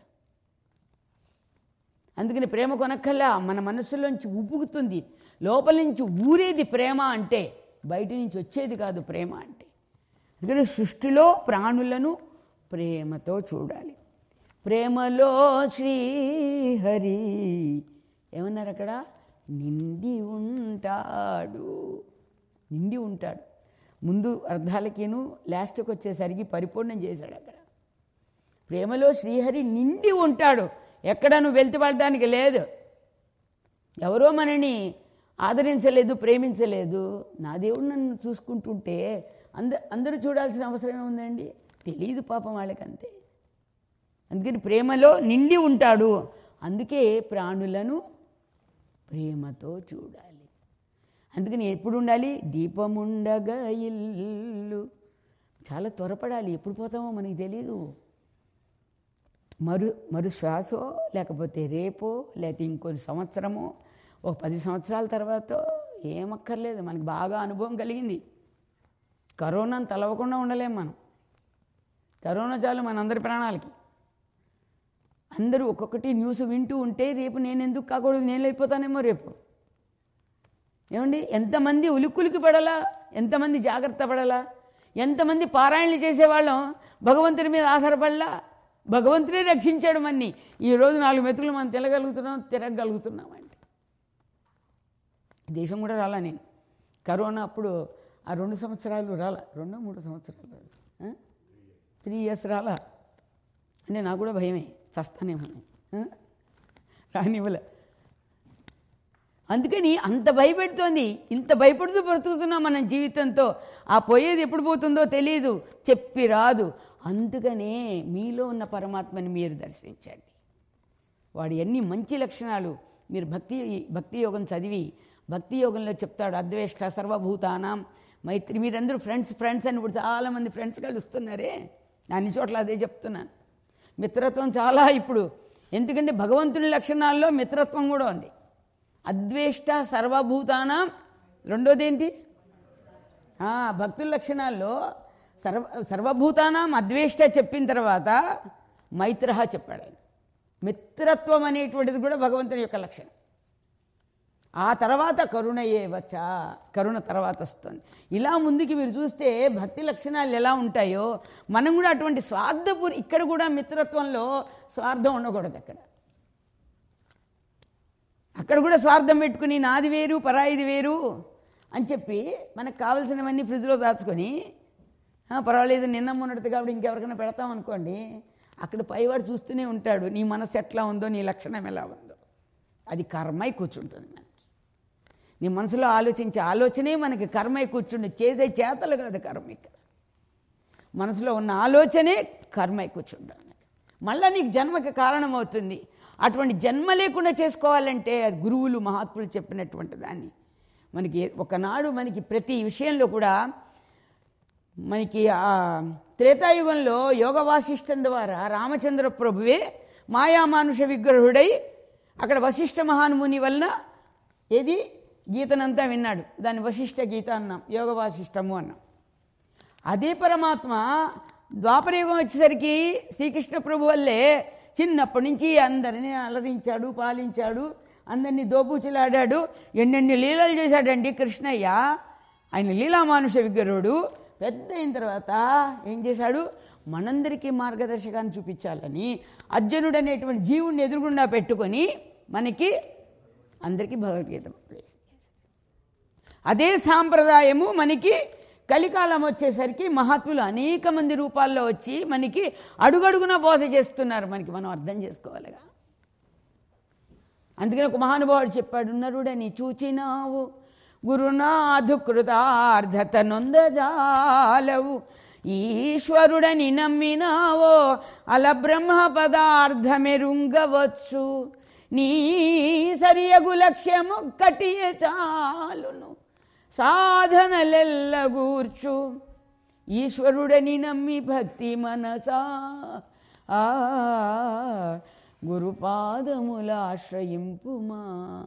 అందుకని ప్రేమ కొనక్కల్లా మన మనసులోంచి ఉబ్బుకుతుంది లోపల నుంచి ఊరేది ప్రేమ అంటే బయట నుంచి వచ్చేది కాదు ప్రేమ అంటే అందుకని సృష్టిలో ప్రాణులను ప్రేమతో చూడాలి ప్రేమలో శ్రీహరి ఏమన్నారు అక్కడ నిండి ఉంటాడు నిండి ఉంటాడు ముందు అర్థాలకిను లాస్ట్కి వచ్చేసరికి పరిపూర్ణం చేశాడు అక్కడ ప్రేమలో శ్రీహరి నిండి ఉంటాడు ఎక్కడ నువ్వు వెళ్తుపడడానికి లేదు ఎవరో మనని ఆదరించలేదు ప్రేమించలేదు నా దేవుడు నన్ను చూసుకుంటుంటే అంద అందరూ చూడాల్సిన అవసరం ఏముందండి తెలియదు పాపం వాళ్ళకి అంతే అందుకని ప్రేమలో నిండి ఉంటాడు అందుకే ప్రాణులను ప్రేమతో చూడాలి అందుకని ఎప్పుడు ఉండాలి దీపముండగా ఇల్లు చాలా త్వరపడాలి ఎప్పుడు పోతామో మనకి తెలియదు మరు మరు శ్వాసో లేకపోతే రేపో లేకపోతే ఇంకొన్ని సంవత్సరమో ఒక పది సంవత్సరాల తర్వాత ఏమక్కర్లేదు మనకి బాగా అనుభవం కలిగింది కరోనాను తలవకుండా ఉండలేం మనం కరోనా చాలు మనందరి ప్రాణాలకి అందరూ ఒక్కొక్కటి న్యూస్ వింటూ ఉంటే రేపు నేను ఎందుకు కాకూడదు నేను అయిపోతానేమో రేపు ఏమండి ఎంతమంది ఉలిక్కులికి పడాలా ఎంతమంది జాగ్రత్త పడాలా ఎంతమంది పారాయణలు చేసేవాళ్ళం భగవంతుని మీద ఆధారపడలా భగవంతుడే రక్షించాడు మన్ని ఈరోజు నాలుగు మెతుకులు మనం తిరగలుగుతున్నాం తిరగలుగుతున్నాం అంటే దేశం కూడా రాలా నేను కరోనా అప్పుడు ఆ రెండు సంవత్సరాలు రాలా రెండో మూడు సంవత్సరాలు రాలా త్రీ ఇయర్స్ రాలా అంటే నాకు కూడా భయమే చస్తానేమో అని. ఆ? రానివ్వలే అందుకని అంత భయపెడుతోంది ఇంత భయపడుతూ బ్రతుకుతున్నాం మన జీవితంతో ఆ పోయేది ఎప్పుడు పోతుందో తెలియదు చెప్పి రాదు అందుకనే మీలో ఉన్న పరమాత్మని మీరు దర్శించండి వాడి ఎన్ని మంచి లక్షణాలు మీరు భక్తి భక్తి యోగం చదివి భక్తి యోగంలో చెప్తాడు అద్వేష్ట సర్వభూతానం మైత్రి మీరందరూ ఫ్రెండ్స్ ఫ్రెండ్స్ అని ఇప్పుడు చాలామంది ఫ్రెండ్స్ కలుస్తున్నారే అన్ని చోట్ల అదే చెప్తున్నాను మిత్రత్వం చాలా ఇప్పుడు ఎందుకంటే భగవంతుని లక్షణాల్లో మిత్రత్వం కూడా ఉంది అద్వేష్ట సర్వభూతానం రెండోది ఏంటి ఆ, భక్తుల లక్షణాల్లో సర్వ సర్వభూతానం అద్వేష్ట చెప్పిన తర్వాత మైత్ర చెప్పాడు ఆయన మిత్రత్వం అనేటువంటిది కూడా భగవంతుని యొక్క లక్షణం ఆ తర్వాత కరుణయే వచ్చ కరుణ తర్వాత వస్తుంది ఇలా ముందుకి మీరు చూస్తే భక్తి లక్షణాలు ఎలా ఉంటాయో మనం కూడా అటువంటి స్వార్థపూర్ ఇక్కడ కూడా మిత్రత్వంలో స్వార్థం ఉండకూడదు అక్కడ అక్కడ కూడా స్వార్థం పెట్టుకుని నాది వేరు పరాయిది వేరు అని చెప్పి మనకు కావలసినవన్నీ ఫ్రిడ్జ్లో దాచుకొని "ఆ, పర్వాలేదు నిన్న మొన్నటిది కాబట్టి ఇంకెవరికైనా పెడతాం అనుకోండి అక్కడ పైవాడు చూస్తూనే ఉంటాడు నీ మనసు ఎట్లా ఉందో నీ లక్షణం ఎలా ఉందో అది కర్మై కూర్చుంటుంది మనకి నీ మనసులో ఆలోచించే ఆలోచనే మనకి కర్మై కూర్చుండి చేసే చేతలు కాదు కర్మ ఇక్కడ మనసులో ఉన్న ఆలోచనే కర్మై కూర్చుంటుంది మళ్ళీ నీకు జన్మకి కారణమవుతుంది అటువంటి జన్మ లేకుండా చేసుకోవాలంటే అది గురువులు మహాత్ములు చెప్పినటువంటి దాన్ని మనకి ఒకనాడు మనకి ప్రతి విషయంలో కూడా మనకి ఆ త్రేతాయుగంలో యోగ వాసిష్టం ద్వారా రామచంద్ర ప్రభువే మాయామానుష విగ్రహుడై అక్కడ వశిష్ఠ మహానుముని వలన ఏది గీతనంతా విన్నాడు దాన్ని వశిష్ఠ గీత అన్నాం యోగ వాసిష్టము అన్నాం అదే పరమాత్మ ద్వాపరయుగం వచ్చేసరికి శ్రీకృష్ణ ప్రభు వల్లే చిన్నప్పటి నుంచి అందరినీ అలరించాడు పాలించాడు అందరినీ దోబూచులాడాడు ఎన్నెన్ని లీలలు చేశాడండి కృష్ణయ్య ఆయన లీలామానుష విగ్రహుడు పెద్ద అయిన తర్వాత ఏం చేశాడు మనందరికీ మార్గదర్శకాన్ని చూపించాలని అర్జునుడు అనేటువంటి జీవుణ్ణి ఎదురుగుండా పెట్టుకొని మనకి అందరికీ భగవద్గీత ఉపదేశం అదే సాంప్రదాయము మనకి కలికాలం వచ్చేసరికి మహాత్ములు అనేక మంది రూపాల్లో వచ్చి మనకి అడుగడుగున బోధ చేస్తున్నారు మనకి మనం అర్థం చేసుకోవాలిగా అందుకని ఒక మహానుభావుడు చెప్పాడు నరుడని చూచినావు గురునాథు కృతార్థత నొందజాలవు ఈశ్వరుడని నమ్మినావో అల బ్రహ్మ పదార్థమెరుంగవచ్చు నీ సరియగు లక్ష్యమొక్కటియే చాలును సాధనలెల్లగూర్చు ఈశ్వరుడని నమ్మి భక్తి మనసా ఆ గురుపాదముల ఆశ్రయింపుమా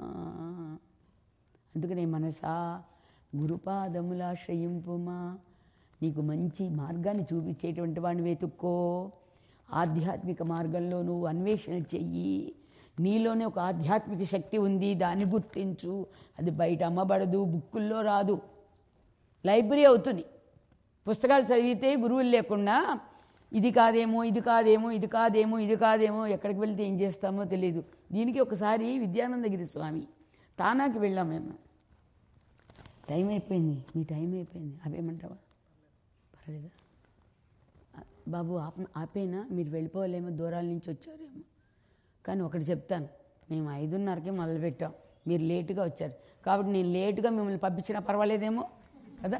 అందుకనే మనసా గురుపాదముల ఆశ్రయింపుమా నీకు మంచి మార్గాన్ని చూపించేటువంటి వాడిని వెతుక్కో ఆధ్యాత్మిక మార్గంలో నువ్వు అన్వేషణ చెయ్యి నీలోనే ఒక ఆధ్యాత్మిక శక్తి ఉంది దాన్ని గుర్తించు అది బయట అమ్మబడదు బుక్కుల్లో రాదు లైబ్రరీ అవుతుంది పుస్తకాలు చదివితే గురువులు లేకుండా ఇది కాదేమో ఇది కాదేమో ఇది కాదేమో ఇది కాదేమో ఎక్కడికి వెళ్తే ఏం చేస్తామో తెలియదు దీనికి ఒకసారి విద్యానందగిరి స్వామి తానాకి వెళ్ళాం మేము టైం అయిపోయింది మీ టైం అయిపోయింది అవేమంటావా పర్లేదా ఆ, బాబు ఆప ఆపేనా మీరు వెళ్ళిపోలేమో దూరాల నుంచి వచ్చారేమో కానీ ఒకటి చెప్తాను మేము ఐదున్నరకే మొదలుపెట్టాం మీరు లేటుగా వచ్చారు కాబట్టి నేను లేటుగా మిమ్మల్ని పంపించినా పర్వాలేదేమో కదా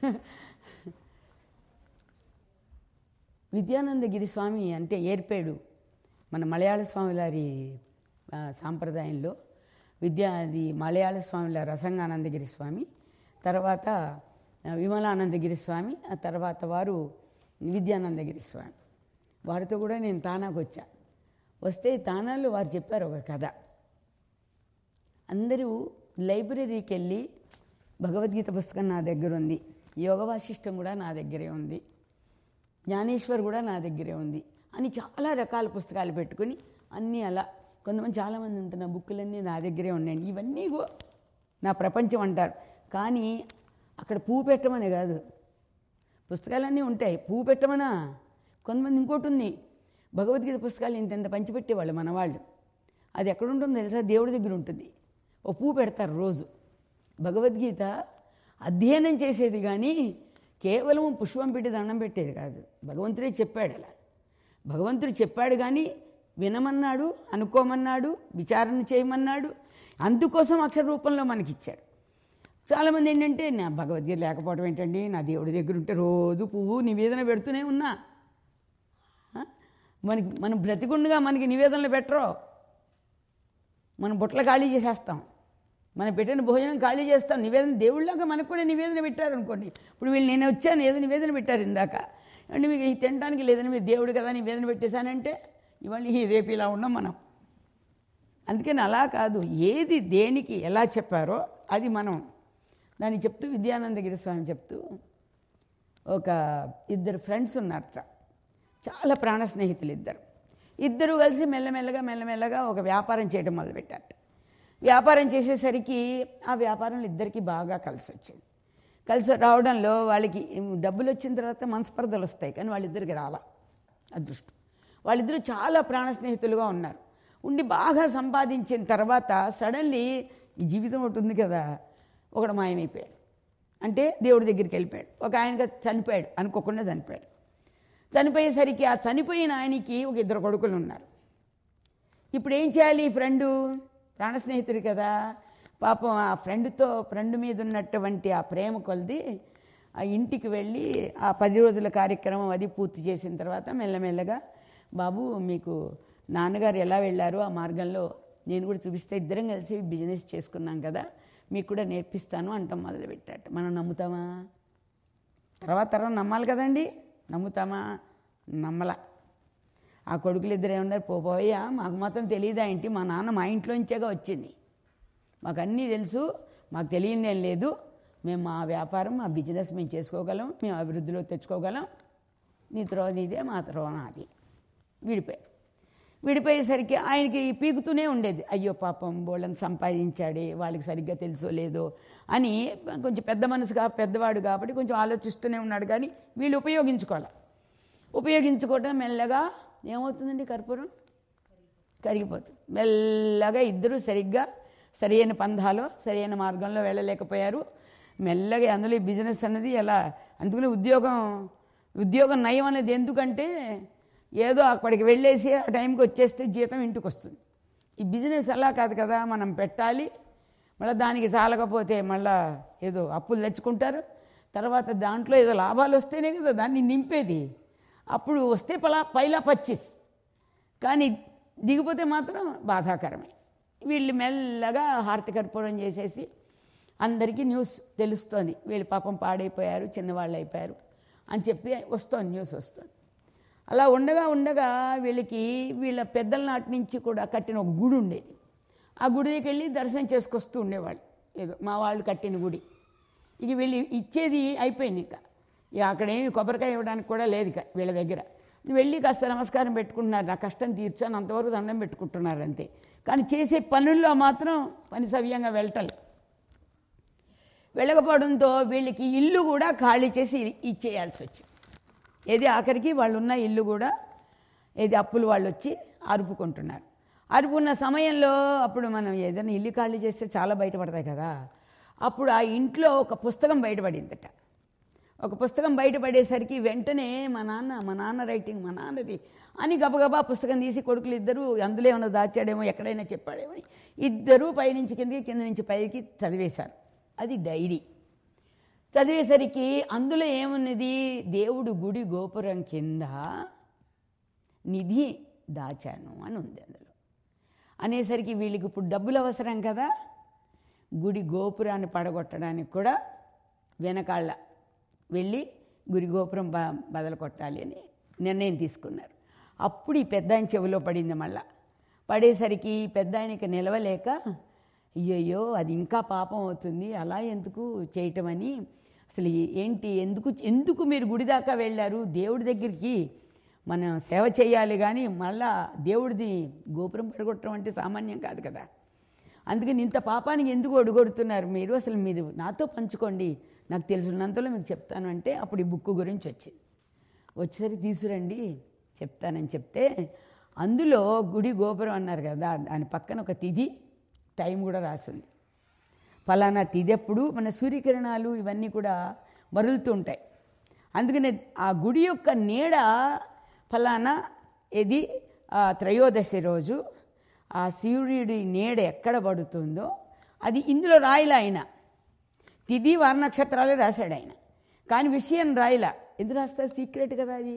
విద్యానందగిరి స్వామి అంటే ఏర్పేడు మన మలయాళ స్వామివారి ఆ, సాంప్రదాయంలో విద్యా అది మలయాళ స్వామిల రసంగానందగిరి స్వామి తర్వాత ఆ, విమలానందగిరి స్వామి ఆ తర్వాత వారు విద్యానందగిరి స్వామి వారితో కూడా నేను తానాకు వచ్చా వస్తే తానాలో వారు చెప్పారు ఒక కథ అందరూ లైబ్రరీకి వెళ్ళి భగవద్గీత పుస్తకం నా దగ్గర ఉంది యోగ వాసిష్టం కూడా నా దగ్గరే ఉంది జ్ఞానేశ్వర్ కూడా నా దగ్గరే ఉంది అని చాలా రకాల పుస్తకాలు పెట్టుకుని అన్నీ అలా కొంతమంది చాలామంది ఉంటున్న బుక్కులన్నీ నా దగ్గరే ఉన్నాయండి ఇవన్నీ గో నా ప్రపంచం అంటారు కానీ అక్కడ పువ్వు పెట్టమని కాదు పుస్తకాలన్నీ ఉంటాయి పువ్వు పెట్టమనా కొంతమంది ఇంకోటి ఉంది భగవద్గీత పుస్తకాలు ఇంత పంచిపెట్టేవాళ్ళు మన వాళ్ళు అది ఎక్కడ ఉంటుందో తెలుసా దేవుడి దగ్గర ఉంటుంది ఓ పువ్వు పెడతారు రోజు భగవద్గీత అధ్యయనం చేసేది కానీ కేవలం పుష్పం పెట్టి దండం పెట్టేది కాదు భగవంతుడే చెప్పాడు అలా భగవంతుడు చెప్పాడు కానీ వినమన్నాడు అనుకోమన్నాడు విచారణ చేయమన్నాడు అందుకోసం అక్షర రూపంలో మనకిచ్చాడు చాలామంది ఏంటంటే నా భగవద్గీత లేకపోవడం ఏంటండి నా దేవుడి దగ్గర ఉంటే రోజు పువ్వు నివేదన పెడుతూనే ఉన్నా ఆ? మనకి మనం బ్రతికుండగా మనకి నివేదనలు పెట్టరు మనం బుట్టలు ఖాళీ చేసేస్తాం మనం పెట్టిన భోజనం ఖాళీ చేస్తాం నివేదన దేవుళ్ళగా మనకు కూడా నివేదన పెట్టారు అనుకోండి ఇప్పుడు వీళ్ళు నేను వచ్చాను ఏదో నివేదన పెట్టారు ఇందాక అంటే మీకు ఇది తినడానికి లేదని మీరు దేవుడు కదా నివేదన పెట్టేశానంటే ఇవాళ ఈ రేపు ఇలా ఉన్నాం మనం అందుకని అలా కాదు ఏది దేనికి ఎలా చెప్పారో అది మనం దాన్ని చెప్తూ విద్యానందగిరి స్వామి చెప్తూ ఒక ఇద్దరు ఫ్రెండ్స్ ఉన్నారట చాలా ప్రాణ స్నేహితులు ఇద్దరు ఇద్దరు కలిసి మెల్లమెల్లగా మెల్లమెల్లగా ఒక వ్యాపారం చేయడం మొదలుపెట్టారట వ్యాపారం చేసేసరికి ఆ వ్యాపారంలో ఇద్దరికి బాగా కలిసి వచ్చింది కలిసి రావడంలో వాళ్ళకి డబ్బులు వచ్చిన తర్వాత మనస్పర్ధలు వస్తాయి కానీ వాళ్ళిద్దరికి రాలా అదృష్టం వాళ్ళిద్దరూ చాలా ప్రాణ స్నేహితులుగా ఉన్నారు ఉండి బాగా సంపాదించిన తర్వాత సడన్లీ ఈ జీవితం ఒకటి ఉంది కదా ఒకడు మాయమైపోయాడు అంటే దేవుడి దగ్గరికి వెళ్ళిపోయాడు ఒక ఆయనగా చనిపోయాడు అనుకోకుండా చనిపోయాడు చనిపోయేసరికి ఆ చనిపోయిన ఆయనకి ఒక ఇద్దరు కొడుకులు ఉన్నారు ఇప్పుడు ఏం చేయాలి ఈ ఫ్రెండు ప్రాణ స్నేహితుడు కదా పాపం ఆ ఫ్రెండ్తో ఫ్రెండ్ మీద ఉన్నటువంటి ఆ ప్రేమ కొలది ఆ ఇంటికి వెళ్ళి ఆ పది రోజుల కార్యక్రమం అది పూర్తి చేసిన తర్వాత మెల్లమెల్లగా బాబు మీకు నాన్నగారు ఎలా వెళ్ళారో ఆ మార్గంలో నేను కూడా చూపిస్తే ఇద్దరం కలిసి బిజినెస్ చేసుకున్నాం కదా మీకు కూడా నేర్పిస్తాను అంటాం మొదలుపెట్టాట మనం నమ్ముతామా తర్వాత తర్వాత నమ్మాలి కదండి నమ్ముతామా నమ్మలా ఆ కొడుకులు ఇద్దరు ఏమన్నారు పోపోయా మాకు మాత్రం తెలియదా ఏంటి మా నాన్న మా ఇంట్లోంచేగా వచ్చింది మాకు అన్నీ తెలుసు మాకు తెలియదేం లేదు మేము మా వ్యాపారం మా బిజినెస్ మేము చేసుకోగలం మేము అభివృద్ధిలో తెచ్చుకోగలం నీ త్రోవ నీదే మా త్రోవ నాది విడిపోయారు విడిపోయేసరికి ఆయనకి పీకుతూనే ఉండేది అయ్యో పాపం బోళ్ళని సంపాదించాడే వాళ్ళకి సరిగ్గా తెలుసో లేదో అని కొంచెం పెద్ద మనసుగా పెద్దవాడు కాబట్టి కొంచెం ఆలోచిస్తూనే ఉన్నాడు కానీ వీళ్ళు ఉపయోగించుకోవాలి ఉపయోగించుకోవటం మెల్లగా ఏమవుతుందండి కర్పూరం కరిగిపోతుంది మెల్లగా ఇద్దరు సరిగ్గా సరైన పంధాలో సరైన మార్గంలో వెళ్ళలేకపోయారు మెల్లగా అందులో ఈ బిజినెస్ అన్నది ఎలా అందుకని ఉద్యోగం ఉద్యోగం నయం అనేది ఎందుకంటే ఏదో అక్కడికి వెళ్ళేసి ఆ టైంకి వచ్చేస్తే జీతం ఇంటికి వస్తుంది ఈ బిజినెస్ అలా కాదు కదా మనం పెట్టాలి మళ్ళీ దానికి చాలకపోతే మళ్ళా ఏదో అప్పులు తెచ్చుకుంటారు తర్వాత దాంట్లో ఏదో లాభాలు వస్తేనే కదా దాన్ని నింపేది అప్పుడు వస్తే పలా పైలా పచ్చిస్ కానీ దిగిపోతే మాత్రం బాధాకరమే వీళ్ళు మెల్లగా హారతి కర్పూరం చేసేసి అందరికీ న్యూస్ తెలుస్తోంది వీళ్ళు పాపం పాడైపోయారు చిన్నవాళ్ళు అయిపోయారు అని చెప్పి వస్తోంది న్యూస్ వస్తుంది అలా ఉండగా ఉండగా వీళ్ళకి వీళ్ళ పెద్దల నాటి నుంచి కూడా కట్టిన ఒక గుడి ఉండేది ఆ గుడి దగ్గరికి వెళ్ళి దర్శనం చేసుకొస్తూ ఉండేవాళ్ళు ఏదో మా వాళ్ళు కట్టిన గుడి ఇక వీళ్ళు ఇచ్చేది అయిపోయింది ఇంకా ఇక అక్కడ ఏమి కొబ్బరికాయ ఇవ్వడానికి కూడా లేదు ఇక వీళ్ళ దగ్గర వెళ్ళి కాస్త నమస్కారం పెట్టుకుంటున్నారు నా కష్టం తీర్చాను అంతవరకు దండం పెట్టుకుంటున్నారు అంతే కానీ చేసే పనుల్లో మాత్రం పని సవ్యంగా వెళ్ళటం వెళ్ళకపోవడంతో వీళ్ళకి ఇల్లు కూడా ఖాళీ చేసి ఇచ్చేయాల్సి వచ్చింది ఏది ఆఖరికి వాళ్ళు ఉన్న ఇల్లు కూడా ఏది అప్పులు వాళ్ళు వచ్చి అరుపుకుంటున్నారు అరుపుకున్న సమయంలో అప్పుడు మనం ఏదైనా ఇల్లు ఖాళీ చేస్తే చాలా బయటపడతాయి కదా అప్పుడు ఆ ఇంట్లో ఒక పుస్తకం బయటపడిందట ఒక పుస్తకం బయటపడేసరికి వెంటనే మా నాన్న మా నాన్న రైటింగ్ మా నాన్నది అని గబగబా పుస్తకం తీసి కొడుకులు ఇద్దరు అందులో ఏమైనా దాచాడేమో ఎక్కడైనా చెప్పాడేమో అని ఇద్దరూ పైనుంచి కిందకి కింద నుంచి పైకి చదివేశారు అది డైరీ చదివేసరికి అందులో ఏమున్నది దేవుడు గుడి గోపురం కింద నిధి దాచాను అని ఉంది అందులో అనేసరికి వీళ్ళకి ఇప్పుడు డబ్బులు అవసరం కదా గుడి గోపురాన్ని పడగొట్టడానికి కూడా వెనకాళ్ళ వెళ్ళి గుడి గోపురం బ బదలు కొట్టాలి అని నిర్ణయం తీసుకున్నారు అప్పుడు ఈ పెద్ద ఆయన చెవిలో పడింది మళ్ళా పడేసరికి ఈ పెద్ద ఆయనకి నిలవలేక అయ్యయ్యో అది ఇంకా పాపం అవుతుంది అలా ఎందుకు చేయటం అని అసలు ఏంటి ఎందుకు ఎందుకు మీరు గుడి దాకా వెళ్ళారు దేవుడి దగ్గరికి మనం సేవ చేయాలి కానీ మళ్ళా దేవుడిది గోపురం పడగొట్టడం అంటే సామాన్యం కాదు కదా అందుకని ఇంత పాపానికి ఎందుకు ఒడిగొడుతున్నారు మీరు అసలు మీరు నాతో పంచుకోండి నాకు తెలిసినంతలో మీకు చెప్తాను అంటే అప్పుడు ఈ బుక్ గురించి వచ్చింది వచ్చేసరికి తీసుకురండి చెప్తానని చెప్తే అందులో గుడి గోపురం అన్నారు కదా దాని పక్కన ఒక తిథి టైం కూడా రాసింది ఫలానా తిథి అప్పుడు మన సూర్యకిరణాలు ఇవన్నీ కూడా మరులుతూ ఉంటాయి అందుకనే ఆ గుడి యొక్క నీడ ఫలానా ఇది ఆ త్రయోదశి రోజు ఆ సూర్యుడి నీడ ఎక్కడ పడుతుందో అది ఇందులో రాయలే ఆయన తిథి వార నక్షత్రాలే రాశాడు ఆయన కానీ విషయం రాయలా ఎందుకు రాస్తారు సీక్రెట్ కదా అది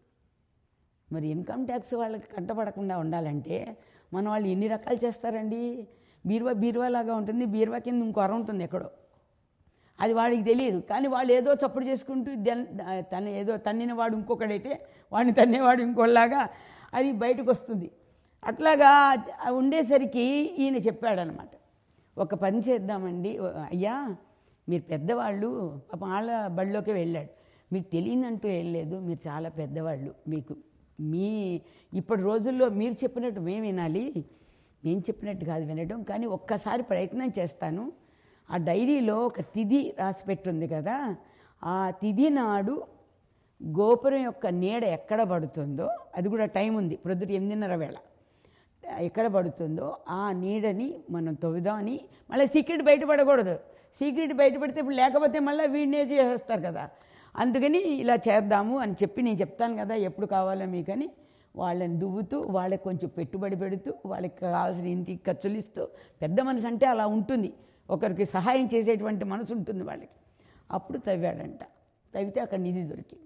మరి ఇన్కమ్ ట్యాక్స్ వాళ్ళకి కంటపడకుండా ఉండాలంటే మన వాళ్ళు ఎన్ని రకాలు చేస్తారండి బీరువా బీరువా లాగా ఉంటుంది బీరువా కింద ఇంకో అర ఉంటుంది ఎక్కడో అది వాడికి తెలియదు కానీ వాళ్ళు ఏదో చప్పుడు చేసుకుంటూ దెన్- తన ఏదో తన్నిన వాడు ఇంకొకడైతే వాడిని తన్నేవాడు ఇంకోలాగా అది బయటకు వస్తుంది అట్లాగా ఉండేసరికి ఈయన చెప్పాడనమాట ఒక పని చేద్దామండి ఓ, అయ్యా మీరు పెద్దవాళ్ళు పాపం వాళ్ళ బడిలోకి వెళ్ళాడు మీకు తెలియదంటూ ఏం లేదు మీరు చాలా పెద్దవాళ్ళు మీకు మీ ఇప్పటి రోజుల్లో మీరు చెప్పినట్టు మేము వినాలి నేను చెప్పినట్టు కాదు వినడం కానీ ఒక్కసారి ప్రయత్నం చేస్తాను ఆ డైరీలో ఒక తిథి రాసి పెట్టుంది కదా ఆ తిథి నాడు గోపురం యొక్క నీడ ఎక్కడ పడుతుందో అది కూడా టైం ఉంది ప్రొద్దుట ఎనిమిదిన్నర వేళ ఎక్కడ పడుతుందో ఆ నీడని మనం తవ్వుదామని మళ్ళీ సీక్రెట్ బయటపడకూడదు సీక్రెట్ బయటపడితే ఇప్పుడు లేకపోతే మళ్ళీ వీడినే చేసేస్తారు కదా అందుకని ఇలా చేద్దాము అని చెప్పి నేను చెప్తాను కదా ఎప్పుడు కావాలో మీకని వాళ్ళని దువ్వుతూ వాళ్ళకి కొంచెం పెట్టుబడి పెడుతూ వాళ్ళకి కావాల్సిన ఇంటికి ఖర్చులు ఇస్తూ పెద్ద మనసు అంటే అలా ఉంటుంది ఒకరికి సహాయం చేసేటువంటి మనసు ఉంటుంది వాళ్ళకి అప్పుడు తవ్వాడంట తవ్వితే అక్కడ నిధి దొరికింది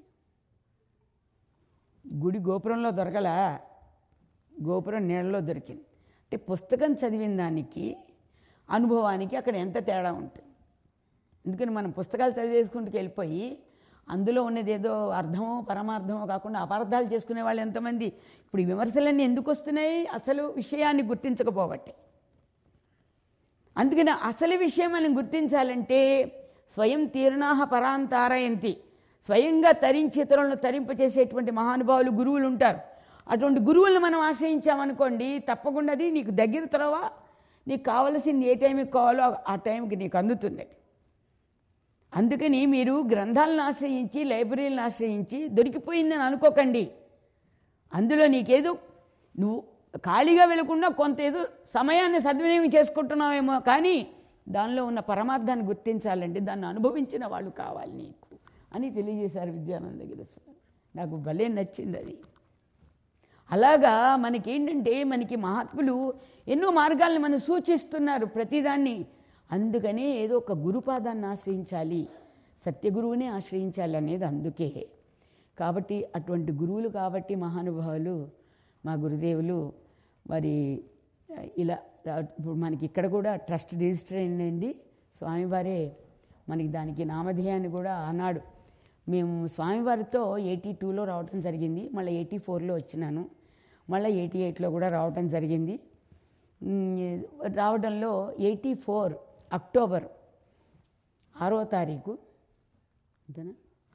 గుడి గోపురంలో దొరకలా గోపురం నీళ్ళలో దొరికింది అంటే పుస్తకం చదివిన దానికి అనుభవానికి అక్కడ ఎంత తేడా ఉంటుంది ఎందుకని మనం పుస్తకాలు చదివేసుకుంటూ వెళ్ళిపోయి అందులో ఉన్నది ఏదో అర్థమో పరమార్థమో కాకుండా అపార్థాలు చేసుకునే వాళ్ళు ఎంతమంది ఇప్పుడు ఈ విమర్శలన్నీ ఎందుకు వస్తున్నాయి అసలు విషయాన్ని గుర్తించకపోబట్టి అందుకని అసలు విషయం మనం గుర్తించాలంటే స్వయం తీర్ణాహ పరాంతారయంతి స్వయంగా తరించి ఇతరులను తరింపచేసేటువంటి మహానుభావులు గురువులు ఉంటారు అటువంటి గురువులను మనం ఆశ్రయించామనుకోండి తప్పకుండా అది నీకు దగ్గర తర్వ నీకు కావలసింది ఏ టైంకి కావాలో ఆ టైంకి నీకు అందుతుంది అది అందుకని మీరు గ్రంథాలను ఆశ్రయించి లైబ్రరీలను ఆశ్రయించి దొరికిపోయిందని అనుకోకండి అందులో నీకేదో నువ్వు ఖాళీగా వెళ్లకుండా కొంత ఏదో సమయాన్ని సద్వినియోగం చేసుకుంటున్నావేమో కానీ దానిలో ఉన్న పరమార్థాన్ని గుర్తించాలంటే దాన్ని అనుభవించిన వాళ్ళు కావాలి నీకు అని తెలియజేశారు విద్యానంద గిరిస్వామి నాకు భలే నచ్చింది అది అలాగా మనకేంటంటే మనకి మహాత్ములు ఎన్నో మార్గాల్ని మనం సూచిస్తున్నారు ప్రతిదాన్ని అందుకనే ఏదో ఒక గురుపాదాన్ని ఆశ్రయించాలి సత్యగురువునే ఆశ్రయించాలి అనేది అందుకే కాబట్టి అటువంటి గురువులు కాబట్టి మహానుభావులు మా గురుదేవులు మరి ఇలా రా- ఇప్పుడు మనకి ఇక్కడ కూడా ట్రస్ట్ రిజిస్టర్ అయిందండి స్వామివారే మనకి దానికి నామధేయాన్ని కూడా ఆనాడు మేము స్వామివారితో ఎయిటీ టూలో రావటం జరిగింది మళ్ళీ ఎయిటీ ఫోర్లో వచ్చినాను మళ్ళీ ఎయిటీ ఎయిట్లో కూడా రావటం జరిగింది ఉమ్, రావడంలో ఎయిటీ ఫోర్ అక్టోబర్ ఆరో తారీఖు అంతేనా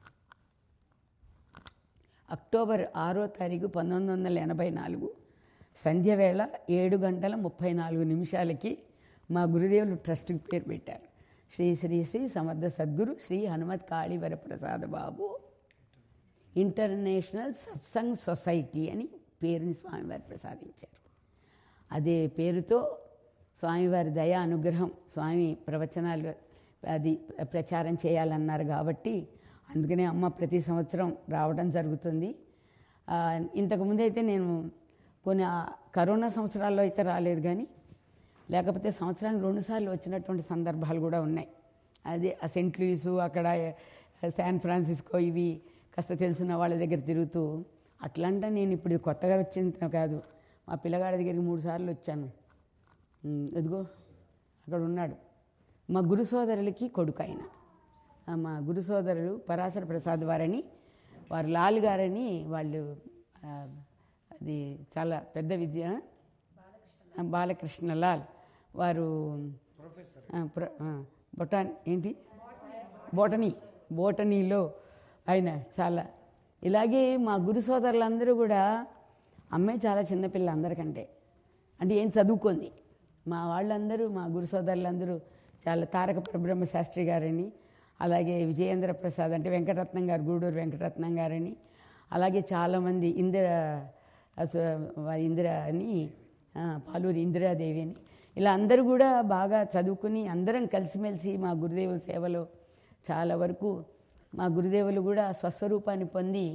అక్టోబర్ ఆరో తారీఖు పంతొమ్మిది వందల ఎనభై నాలుగు సంధ్య వేళ ఏడు గంటల ముప్పై నాలుగు నిమిషాలకి మా గురుదేవులు ట్రస్ట్కి పేరు పెట్టారు శ్రీ శ్రీ శ్రీ సమర్థ సద్గురు శ్రీ హనుమత్ కాళీవర ప్రసాద్ బాబు ఇంటర్నేషనల్ సత్సంగ్ సొసైటీ అని పేరుని స్వామివారు ప్రసాదించారు అదే పేరుతో స్వామివారి దయ అనుగ్రహం స్వామి ప్రవచనాలు అది ప్రచారం చేయాలన్నారు కాబట్టి అందుకనే అమ్మ ప్రతి సంవత్సరం రావడం జరుగుతుంది ఆ, ఇంతకుముందు అయితే నేను కొన్ని ఆ కరోనా సంవత్సరాల్లో అయితే రాలేదు కానీ లేకపోతే సంవత్సరానికి రెండుసార్లు వచ్చినటువంటి సందర్భాలు కూడా ఉన్నాయి అదే ఆ సెంట్ లూయిసు అక్కడ శాన్ ఫ్రాన్సిస్కో ఇవి కాస్త తెలిసిన వాళ్ళ దగ్గర తిరుగుతూ అట్లంటా నేను ఇప్పుడు ఇది కొత్తగా వచ్చింది కాదు మా పిల్లగాడి దగ్గరికి మూడు సార్లు వచ్చాను ఉమ్, ఎదుగో అక్కడ ఉన్నాడు మా గురు సోదరులకి కొడుకు ఆయన ఆ, మా గురు సోదరులు పరాశర ప్రసాద్ వారని వారు లాల్ గారని వాళ్ళు ఆ, అది చాలా పెద్ద విద్య ఆ, బాలకృష్ణ లాల్ వారు ఆ, ప్ర- ఆ, బొటాన్ ఏంటి బోటనీ బోటనీలో ఆయన చాలా ఇలాగే మా గురు సోదరులందరూ కూడా అమ్మాయి చాలా చిన్నపిల్ల అందరికంటే అంటే ఏం చదువుకుంది మా వాళ్ళందరూ మా గురు సోదరులందరూ చాలా తారక పరబ్రహ్మ శాస్త్రి గారని అలాగే విజయేంద్ర ప్రసాద్ అంటే వెంకటరత్నం గారు గూడూరు వెంకటరత్నం గారని అలాగే చాలామంది ఇందిర అస- వారి ఇందిర అని ఆ, పాలూరి ఇందిరాదేవి అని ఇలా అందరూ కూడా బాగా చదువుకుని అందరం కలిసిమెలిసి మా గురుదేవుల సేవలో చాలా వరకు మా గురుదేవులు కూడా స్వస్వరూపాన్ని పొంది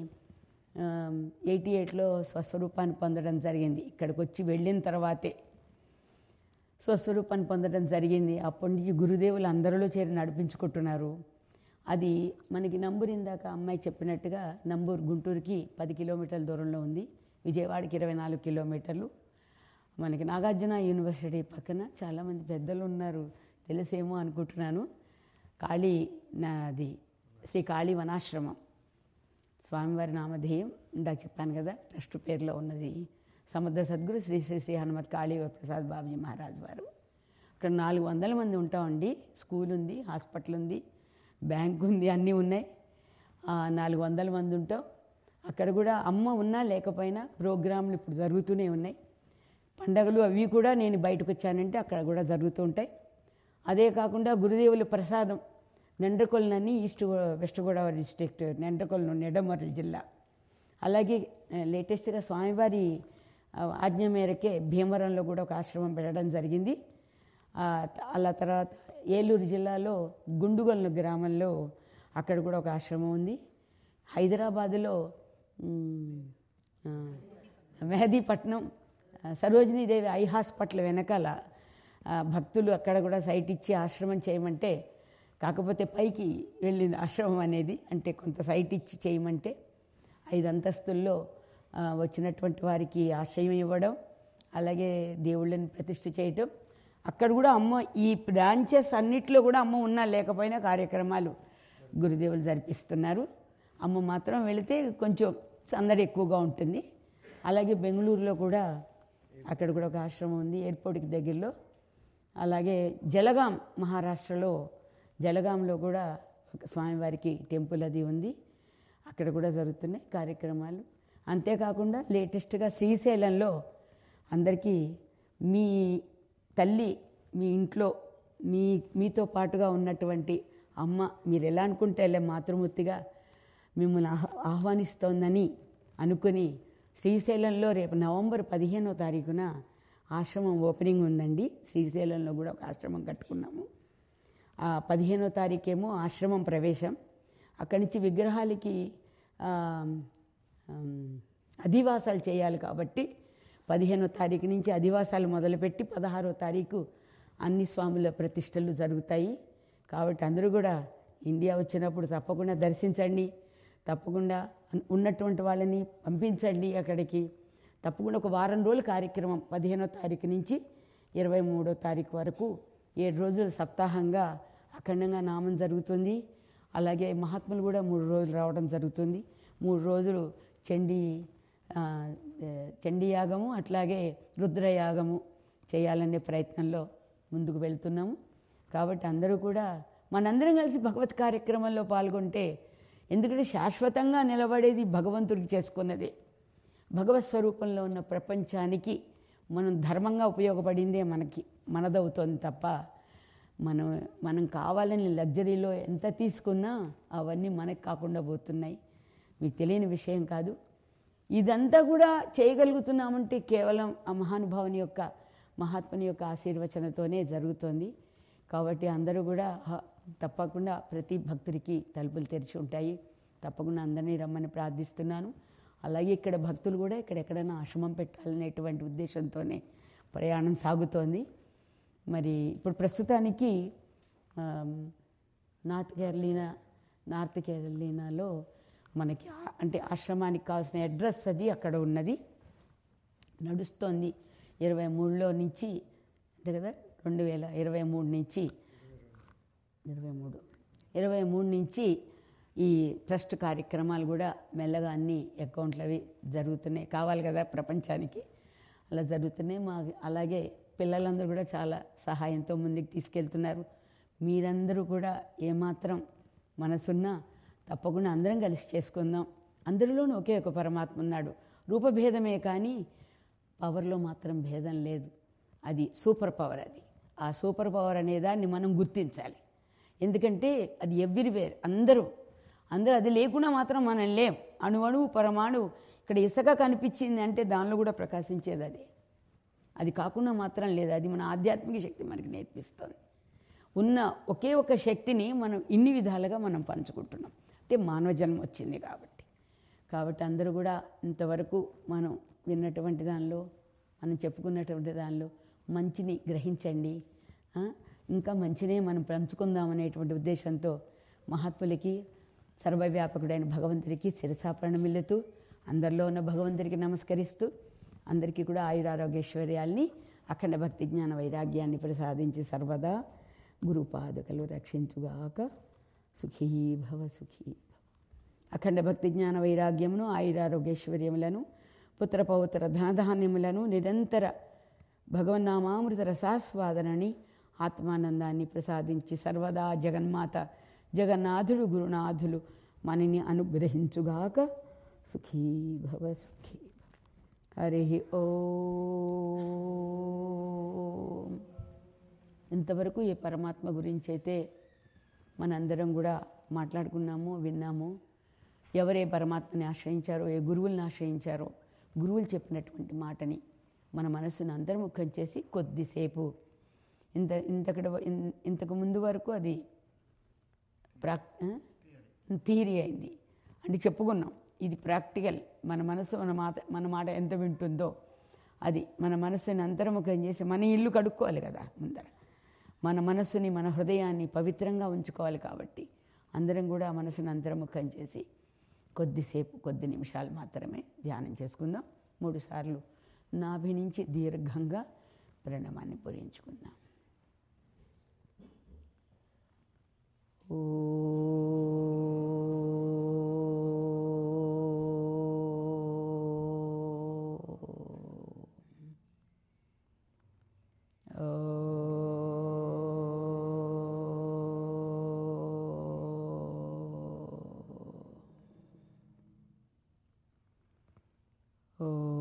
ఎయిటీ ఎయిట్లో స్వస్వరూపాన్ని పొందడం జరిగింది ఇక్కడికి వచ్చి వెళ్ళిన తర్వాతే స్వస్వరూపాన్ని పొందడం జరిగింది అప్పటి నుంచి గురుదేవులు అందరిలో చేరి నడిపించుకుంటున్నారు అది మనకి నంబూరు ఇందాక అమ్మాయి చెప్పినట్టుగా నంబూరు గుంటూరుకి పది కిలోమీటర్ల దూరంలో ఉంది విజయవాడకి ఇరవై నాలుగు కిలోమీటర్లు మనకి నాగార్జున యూనివర్సిటీ పక్కన చాలామంది పెద్దలు ఉన్నారు తెలిసేమో అనుకుంటున్నాను కాళీ నాది శ్రీ కాళీ వనాశ్రమం స్వామివారి నామధేయం ఇందాక చెప్పాను కదా ట్రస్ట్ పేరులో ఉన్నది సముద్ర సద్గురు శ్రీ శ్రీ శ్రీ హనుమత్ కాళీ ప్రసాద్ బాబుజీ మహారాజ్ వారు అక్కడ నాలుగు వందల మంది ఉంటామండి స్కూల్ ఉంది హాస్పిటల్ ఉంది బ్యాంక్ ఉంది అన్నీ ఉన్నాయి ఆ, నాలుగు వందల మంది ఉంటాం అక్కడ కూడా అమ్మ ఉన్నా లేకపోయినా ప్రోగ్రాంలు ఇప్పుడు జరుగుతూనే ఉన్నాయి పండగలు అవి కూడా నేను బయటకు వచ్చానంటే అక్కడ కూడా జరుగుతూ ఉంటాయి అదే కాకుండా గురుదేవుల ప్రసాదం నెండ్రకొల్లని ఈస్ట్ గో- వెస్ట్ గోదావరి డిస్ట్రిక్ట్ నెండ్రకొల్లు నెడమర్రి జిల్లా అలాగే ఆ, లేటెస్ట్గా స్వామివారి ఆ, ఆజ్ఞ మేరకే భీమవరంలో కూడా ఒక ఆశ్రమం పెట్టడం జరిగింది ఆ, త- అలా తర్వాత ఏలూరు జిల్లాలో గుండుగొల్లు గ్రామంలో అక్కడ కూడా ఒక ఆశ్రమం ఉంది హైదరాబాదులో మ్, ఆ, మెహదీపట్నం ఆ, సరోజినీదేవి ఐ హాస్పిటల్ వెనకాల ఆ, భక్తులు అక్కడ కూడా సైట్ ఇచ్చి ఆశ్రమం చేయమంటే కాకపోతే పైకి వెళ్ళింది ఆశ్రమం అనేది అంటే కొంత సైట్ ఇచ్చి చేయమంటే ఐదు అంతస్తుల్లో ఆ, వచ్చినటువంటి వారికి ఆశ్రయం ఇవ్వడం అలాగే దేవుళ్ళని ప్రతిష్ఠ చేయటం అక్కడ కూడా అమ్మ ఈ బ్రాంచెస్ అన్నిట్లో కూడా అమ్మ ఉన్నా లేకపోయినా కార్యక్రమాలు గురుదేవులు జరిపిస్తున్నారు అమ్మ మాత్రం వెళితే కొంచెం సందడి ఎక్కువగా ఉంటుంది అలాగే బెంగళూరులో కూడా అక్కడ కూడా ఒక ఆశ్రమం ఉంది ఎయిర్పోర్ట్కి దగ్గరలో అలాగే జలగాం మహారాష్ట్రలో జలగాంలో కూడా ఒక స్వామివారికి టెంపుల్ అది ఉంది అక్కడ కూడా జరుగుతున్నాయి కార్యక్రమాలు అంతేకాకుండా లేటెస్ట్గా శ్రీశైలంలో అందరికీ మీ తల్లి మీ ఇంట్లో మీ మీతో పాటుగా ఉన్నటువంటి అమ్మ మీరు ఎలా అనుకుంటే వెళ్ళే మాతృమూర్తిగా మిమ్మల్ని ఆహ్- ఆహ్వానిస్తోందని అనుకుని శ్రీశైలంలో రేపు నవంబర్ పదిహేనో తారీఖున ఆశ్రమం ఓపెనింగ్ ఉందండి శ్రీశైలంలో కూడా ఒక ఆశ్రమం కట్టుకున్నాము ఆ పదిహేనో తారీఖేమో ఆశ్రమం ప్రవేశం అక్కడి నుంచి విగ్రహాలకి ఆ, ఆమ్, అధివాసాలు చేయాలి కాబట్టి పదిహేనో తారీఖు నుంచి అధివాసాలు మొదలుపెట్టి పదహారో తారీఖు అన్ని స్వాముల ప్రతిష్టలు జరుగుతాయి కాబట్టి అందరూ కూడా ఇండియా వచ్చినప్పుడు తప్పకుండా దర్శించండి తప్పకుండా అన్- ఉన్నటువంటి వాళ్ళని పంపించండి అక్కడికి తప్పకుండా ఒక వారం రోజుల కార్యక్రమం పదిహేనో తారీఖు నుంచి ఇరవై మూడో తారీఖు వరకు ఏడు రోజులు సప్తాహంగా అఖండంగా నామం జరుగుతుంది అలాగే మహాత్ములు కూడా మూడు రోజులు రావడం జరుగుతుంది మూడు రోజులు చండీ ఆ, ఏ, చండీ యాగము అట్లాగే రుద్రయాగము చేయాలనే ప్రయత్నంలో ముందుకు వెళ్తున్నాము కాబట్టి అందరూ కూడా మనందరం కలిసి భగవత్ కార్యక్రమంలో పాల్గొంటే ఎందుకంటే శాశ్వతంగా నిలబడేది భగవంతుడికి చేసుకున్నదే భగవత్ స్వరూపంలో ఉన్న ప్రపంచానికి మనం ధర్మంగా ఉపయోగపడిందే మనకి మనదవుతోంది తప్ప మనం మనం కావాలని లగ్జరీలో ఎంత తీసుకున్నా అవన్నీ మనకు కాకుండా పోతున్నాయి మీకు తెలియని విషయం కాదు ఇదంతా కూడా చేయగలుగుతున్నామంటే కేవలం ఆ మహానుభావుని యొక్క మహాత్ముని యొక్క ఆశీర్వచనతోనే జరుగుతుంది కాబట్టి అందరూ కూడా హ- తప్పకుండా ప్రతి భక్తుడికి తలుపులు తెరిచి ఉంటాయి తప్పకుండా అందరినీ రమ్మని ప్రార్థిస్తున్నాను అలాగే ఇక్కడ భక్తులు కూడా ఇక్కడ ఎక్కడైనా ఆశ్రమం పెట్టాలనేటువంటి ఉద్దేశంతోనే ప్రయాణం సాగుతోంది మరి ఇప్పుడు ప్రస్తుతానికి ఆమ్, నార్త్ కేరళీనా నార్త్ కేరళీనాలో మనకి ఆ- అంటే ఆశ్రమానికి కావాల్సిన అడ్రస్ అది అక్కడ ఉన్నది నడుస్తోంది ఇరవై మూడులో నుంచి అంతే కదా రెండు వేల ఇరవై మూడు నుంచి ఇరవై మూడు ఇరవై మూడు నుంచి ఈ ట్రస్ట్ కార్యక్రమాలు కూడా మెల్లగా అన్ని అకౌంట్లు అవి జరుగుతున్నాయి కావాలి కదా ప్రపంచానికి అలా జరుగుతున్నాయి మా అలాగే పిల్లలందరూ కూడా చాలా సహాయంతో ముందుకు తీసుకెళ్తున్నారు మీరందరూ కూడా ఏమాత్రం మనసున్నా తప్పకుండా అందరం కలిసి చేసుకుందాం అందరిలోనూ ఒకే ఒక పరమాత్మ ఉన్నాడు రూపభేదమే కానీ పవర్లో మాత్రం భేదం లేదు అది సూపర్ పవర్ అది ఆ సూపర్ పవర్ అనే దాన్ని మనం గుర్తించాలి ఎందుకంటే అది ఎవ్రీవేర్ అందరూ అందరూ అది లేకుండా మాత్రం మనం లేం అణువణువు పరమాణువు ఇక్కడ ఇసుక కనిపించింది అంటే దానిలో కూడా ప్రకాశించేది అదే అది కాకుండా మాత్రం లేదు అది మన ఆధ్యాత్మిక శక్తి మనకి నేర్పిస్తుంది ఉన్న ఒకే ఒక శక్తిని మనం ఇన్ని విధాలుగా మనం పంచుకుంటున్నాం అంటే మానవ జన్మ వచ్చింది కాబట్టి కాబట్టి అందరూ కూడా ఇంతవరకు మనం విన్నటువంటి దానిలో మనం చెప్పుకున్నటువంటి దానిలో మంచిని గ్రహించండి ఆ? ఇంకా మంచినే మనం పంచుకుందాం అనేటువంటి ఉద్దేశంతో మహాత్ములకి సర్వవ్యాపకుడైన భగవంతుడికి శిరసాపరణమిల్లుతూ అందరిలో ఉన్న భగవంతుడికి నమస్కరిస్తూ అందరికీ కూడా ఆయురారోగ్యైశ్వర్యాల్ని అఖండ భక్తి జ్ఞాన వైరాగ్యాన్ని ప్రసాదించి సర్వదా గురుపాదుకలు రక్షించుగాక సుఖీ భవ సుఖీ భవ అఖండ భక్తి జ్ఞాన వైరాగ్యమును ఆయురారోగ్యైశ్వర్యములను పుత్ర పౌత్ర ధనధాన్యములను నిరంతర భగవన్నామామృత రసాస్వాదనని ఆత్మానందాన్ని ప్రసాదించి సర్వదా జగన్మాత జగన్నాథుడు గురునాథులు మనని అనుగ్రహించుగాక సుఖీ భవ సుఖీ భవ హరి ఓం ఇంతవరకు ఈ పరమాత్మ గురించి అయితే మనందరం కూడా మాట్లాడుకున్నాము విన్నాము ఎవరే పరమాత్మని ఆశ్రయించారో ఏ గురువుల్ని ఆశ్రయించారో గురువులు చెప్పినటువంటి మాటని మన మనస్సును అంతర్ముఖం చేసి కొద్దిసేపు ఇంత ఇంతకడ ఇన్- ఇంతకు ముందు వరకు అది ప్రాక్ థియరీ అయింది అంటే చెప్పుకున్నాం ఇది ప్రాక్టికల్ మన మనసు మన మాట మన మాట ఎంత వింటుందో అది మన మనస్సుని అంతర్ముఖం చేసి మన ఇల్లు కడుక్కోవాలి కదా ముందర మన మనస్సుని మన హృదయాన్ని పవిత్రంగా ఉంచుకోవాలి కాబట్టి అందరం కూడా మనసుని అంతర్ముఖం చేసి కొద్దిసేపు కొద్ది నిమిషాలు మాత్రమే ధ్యానం చేసుకుందాం మూడు సార్లు నాభి నుంచి దీర్ఘంగా ప్రణామాన్ని పూరించుకుందాం ఓ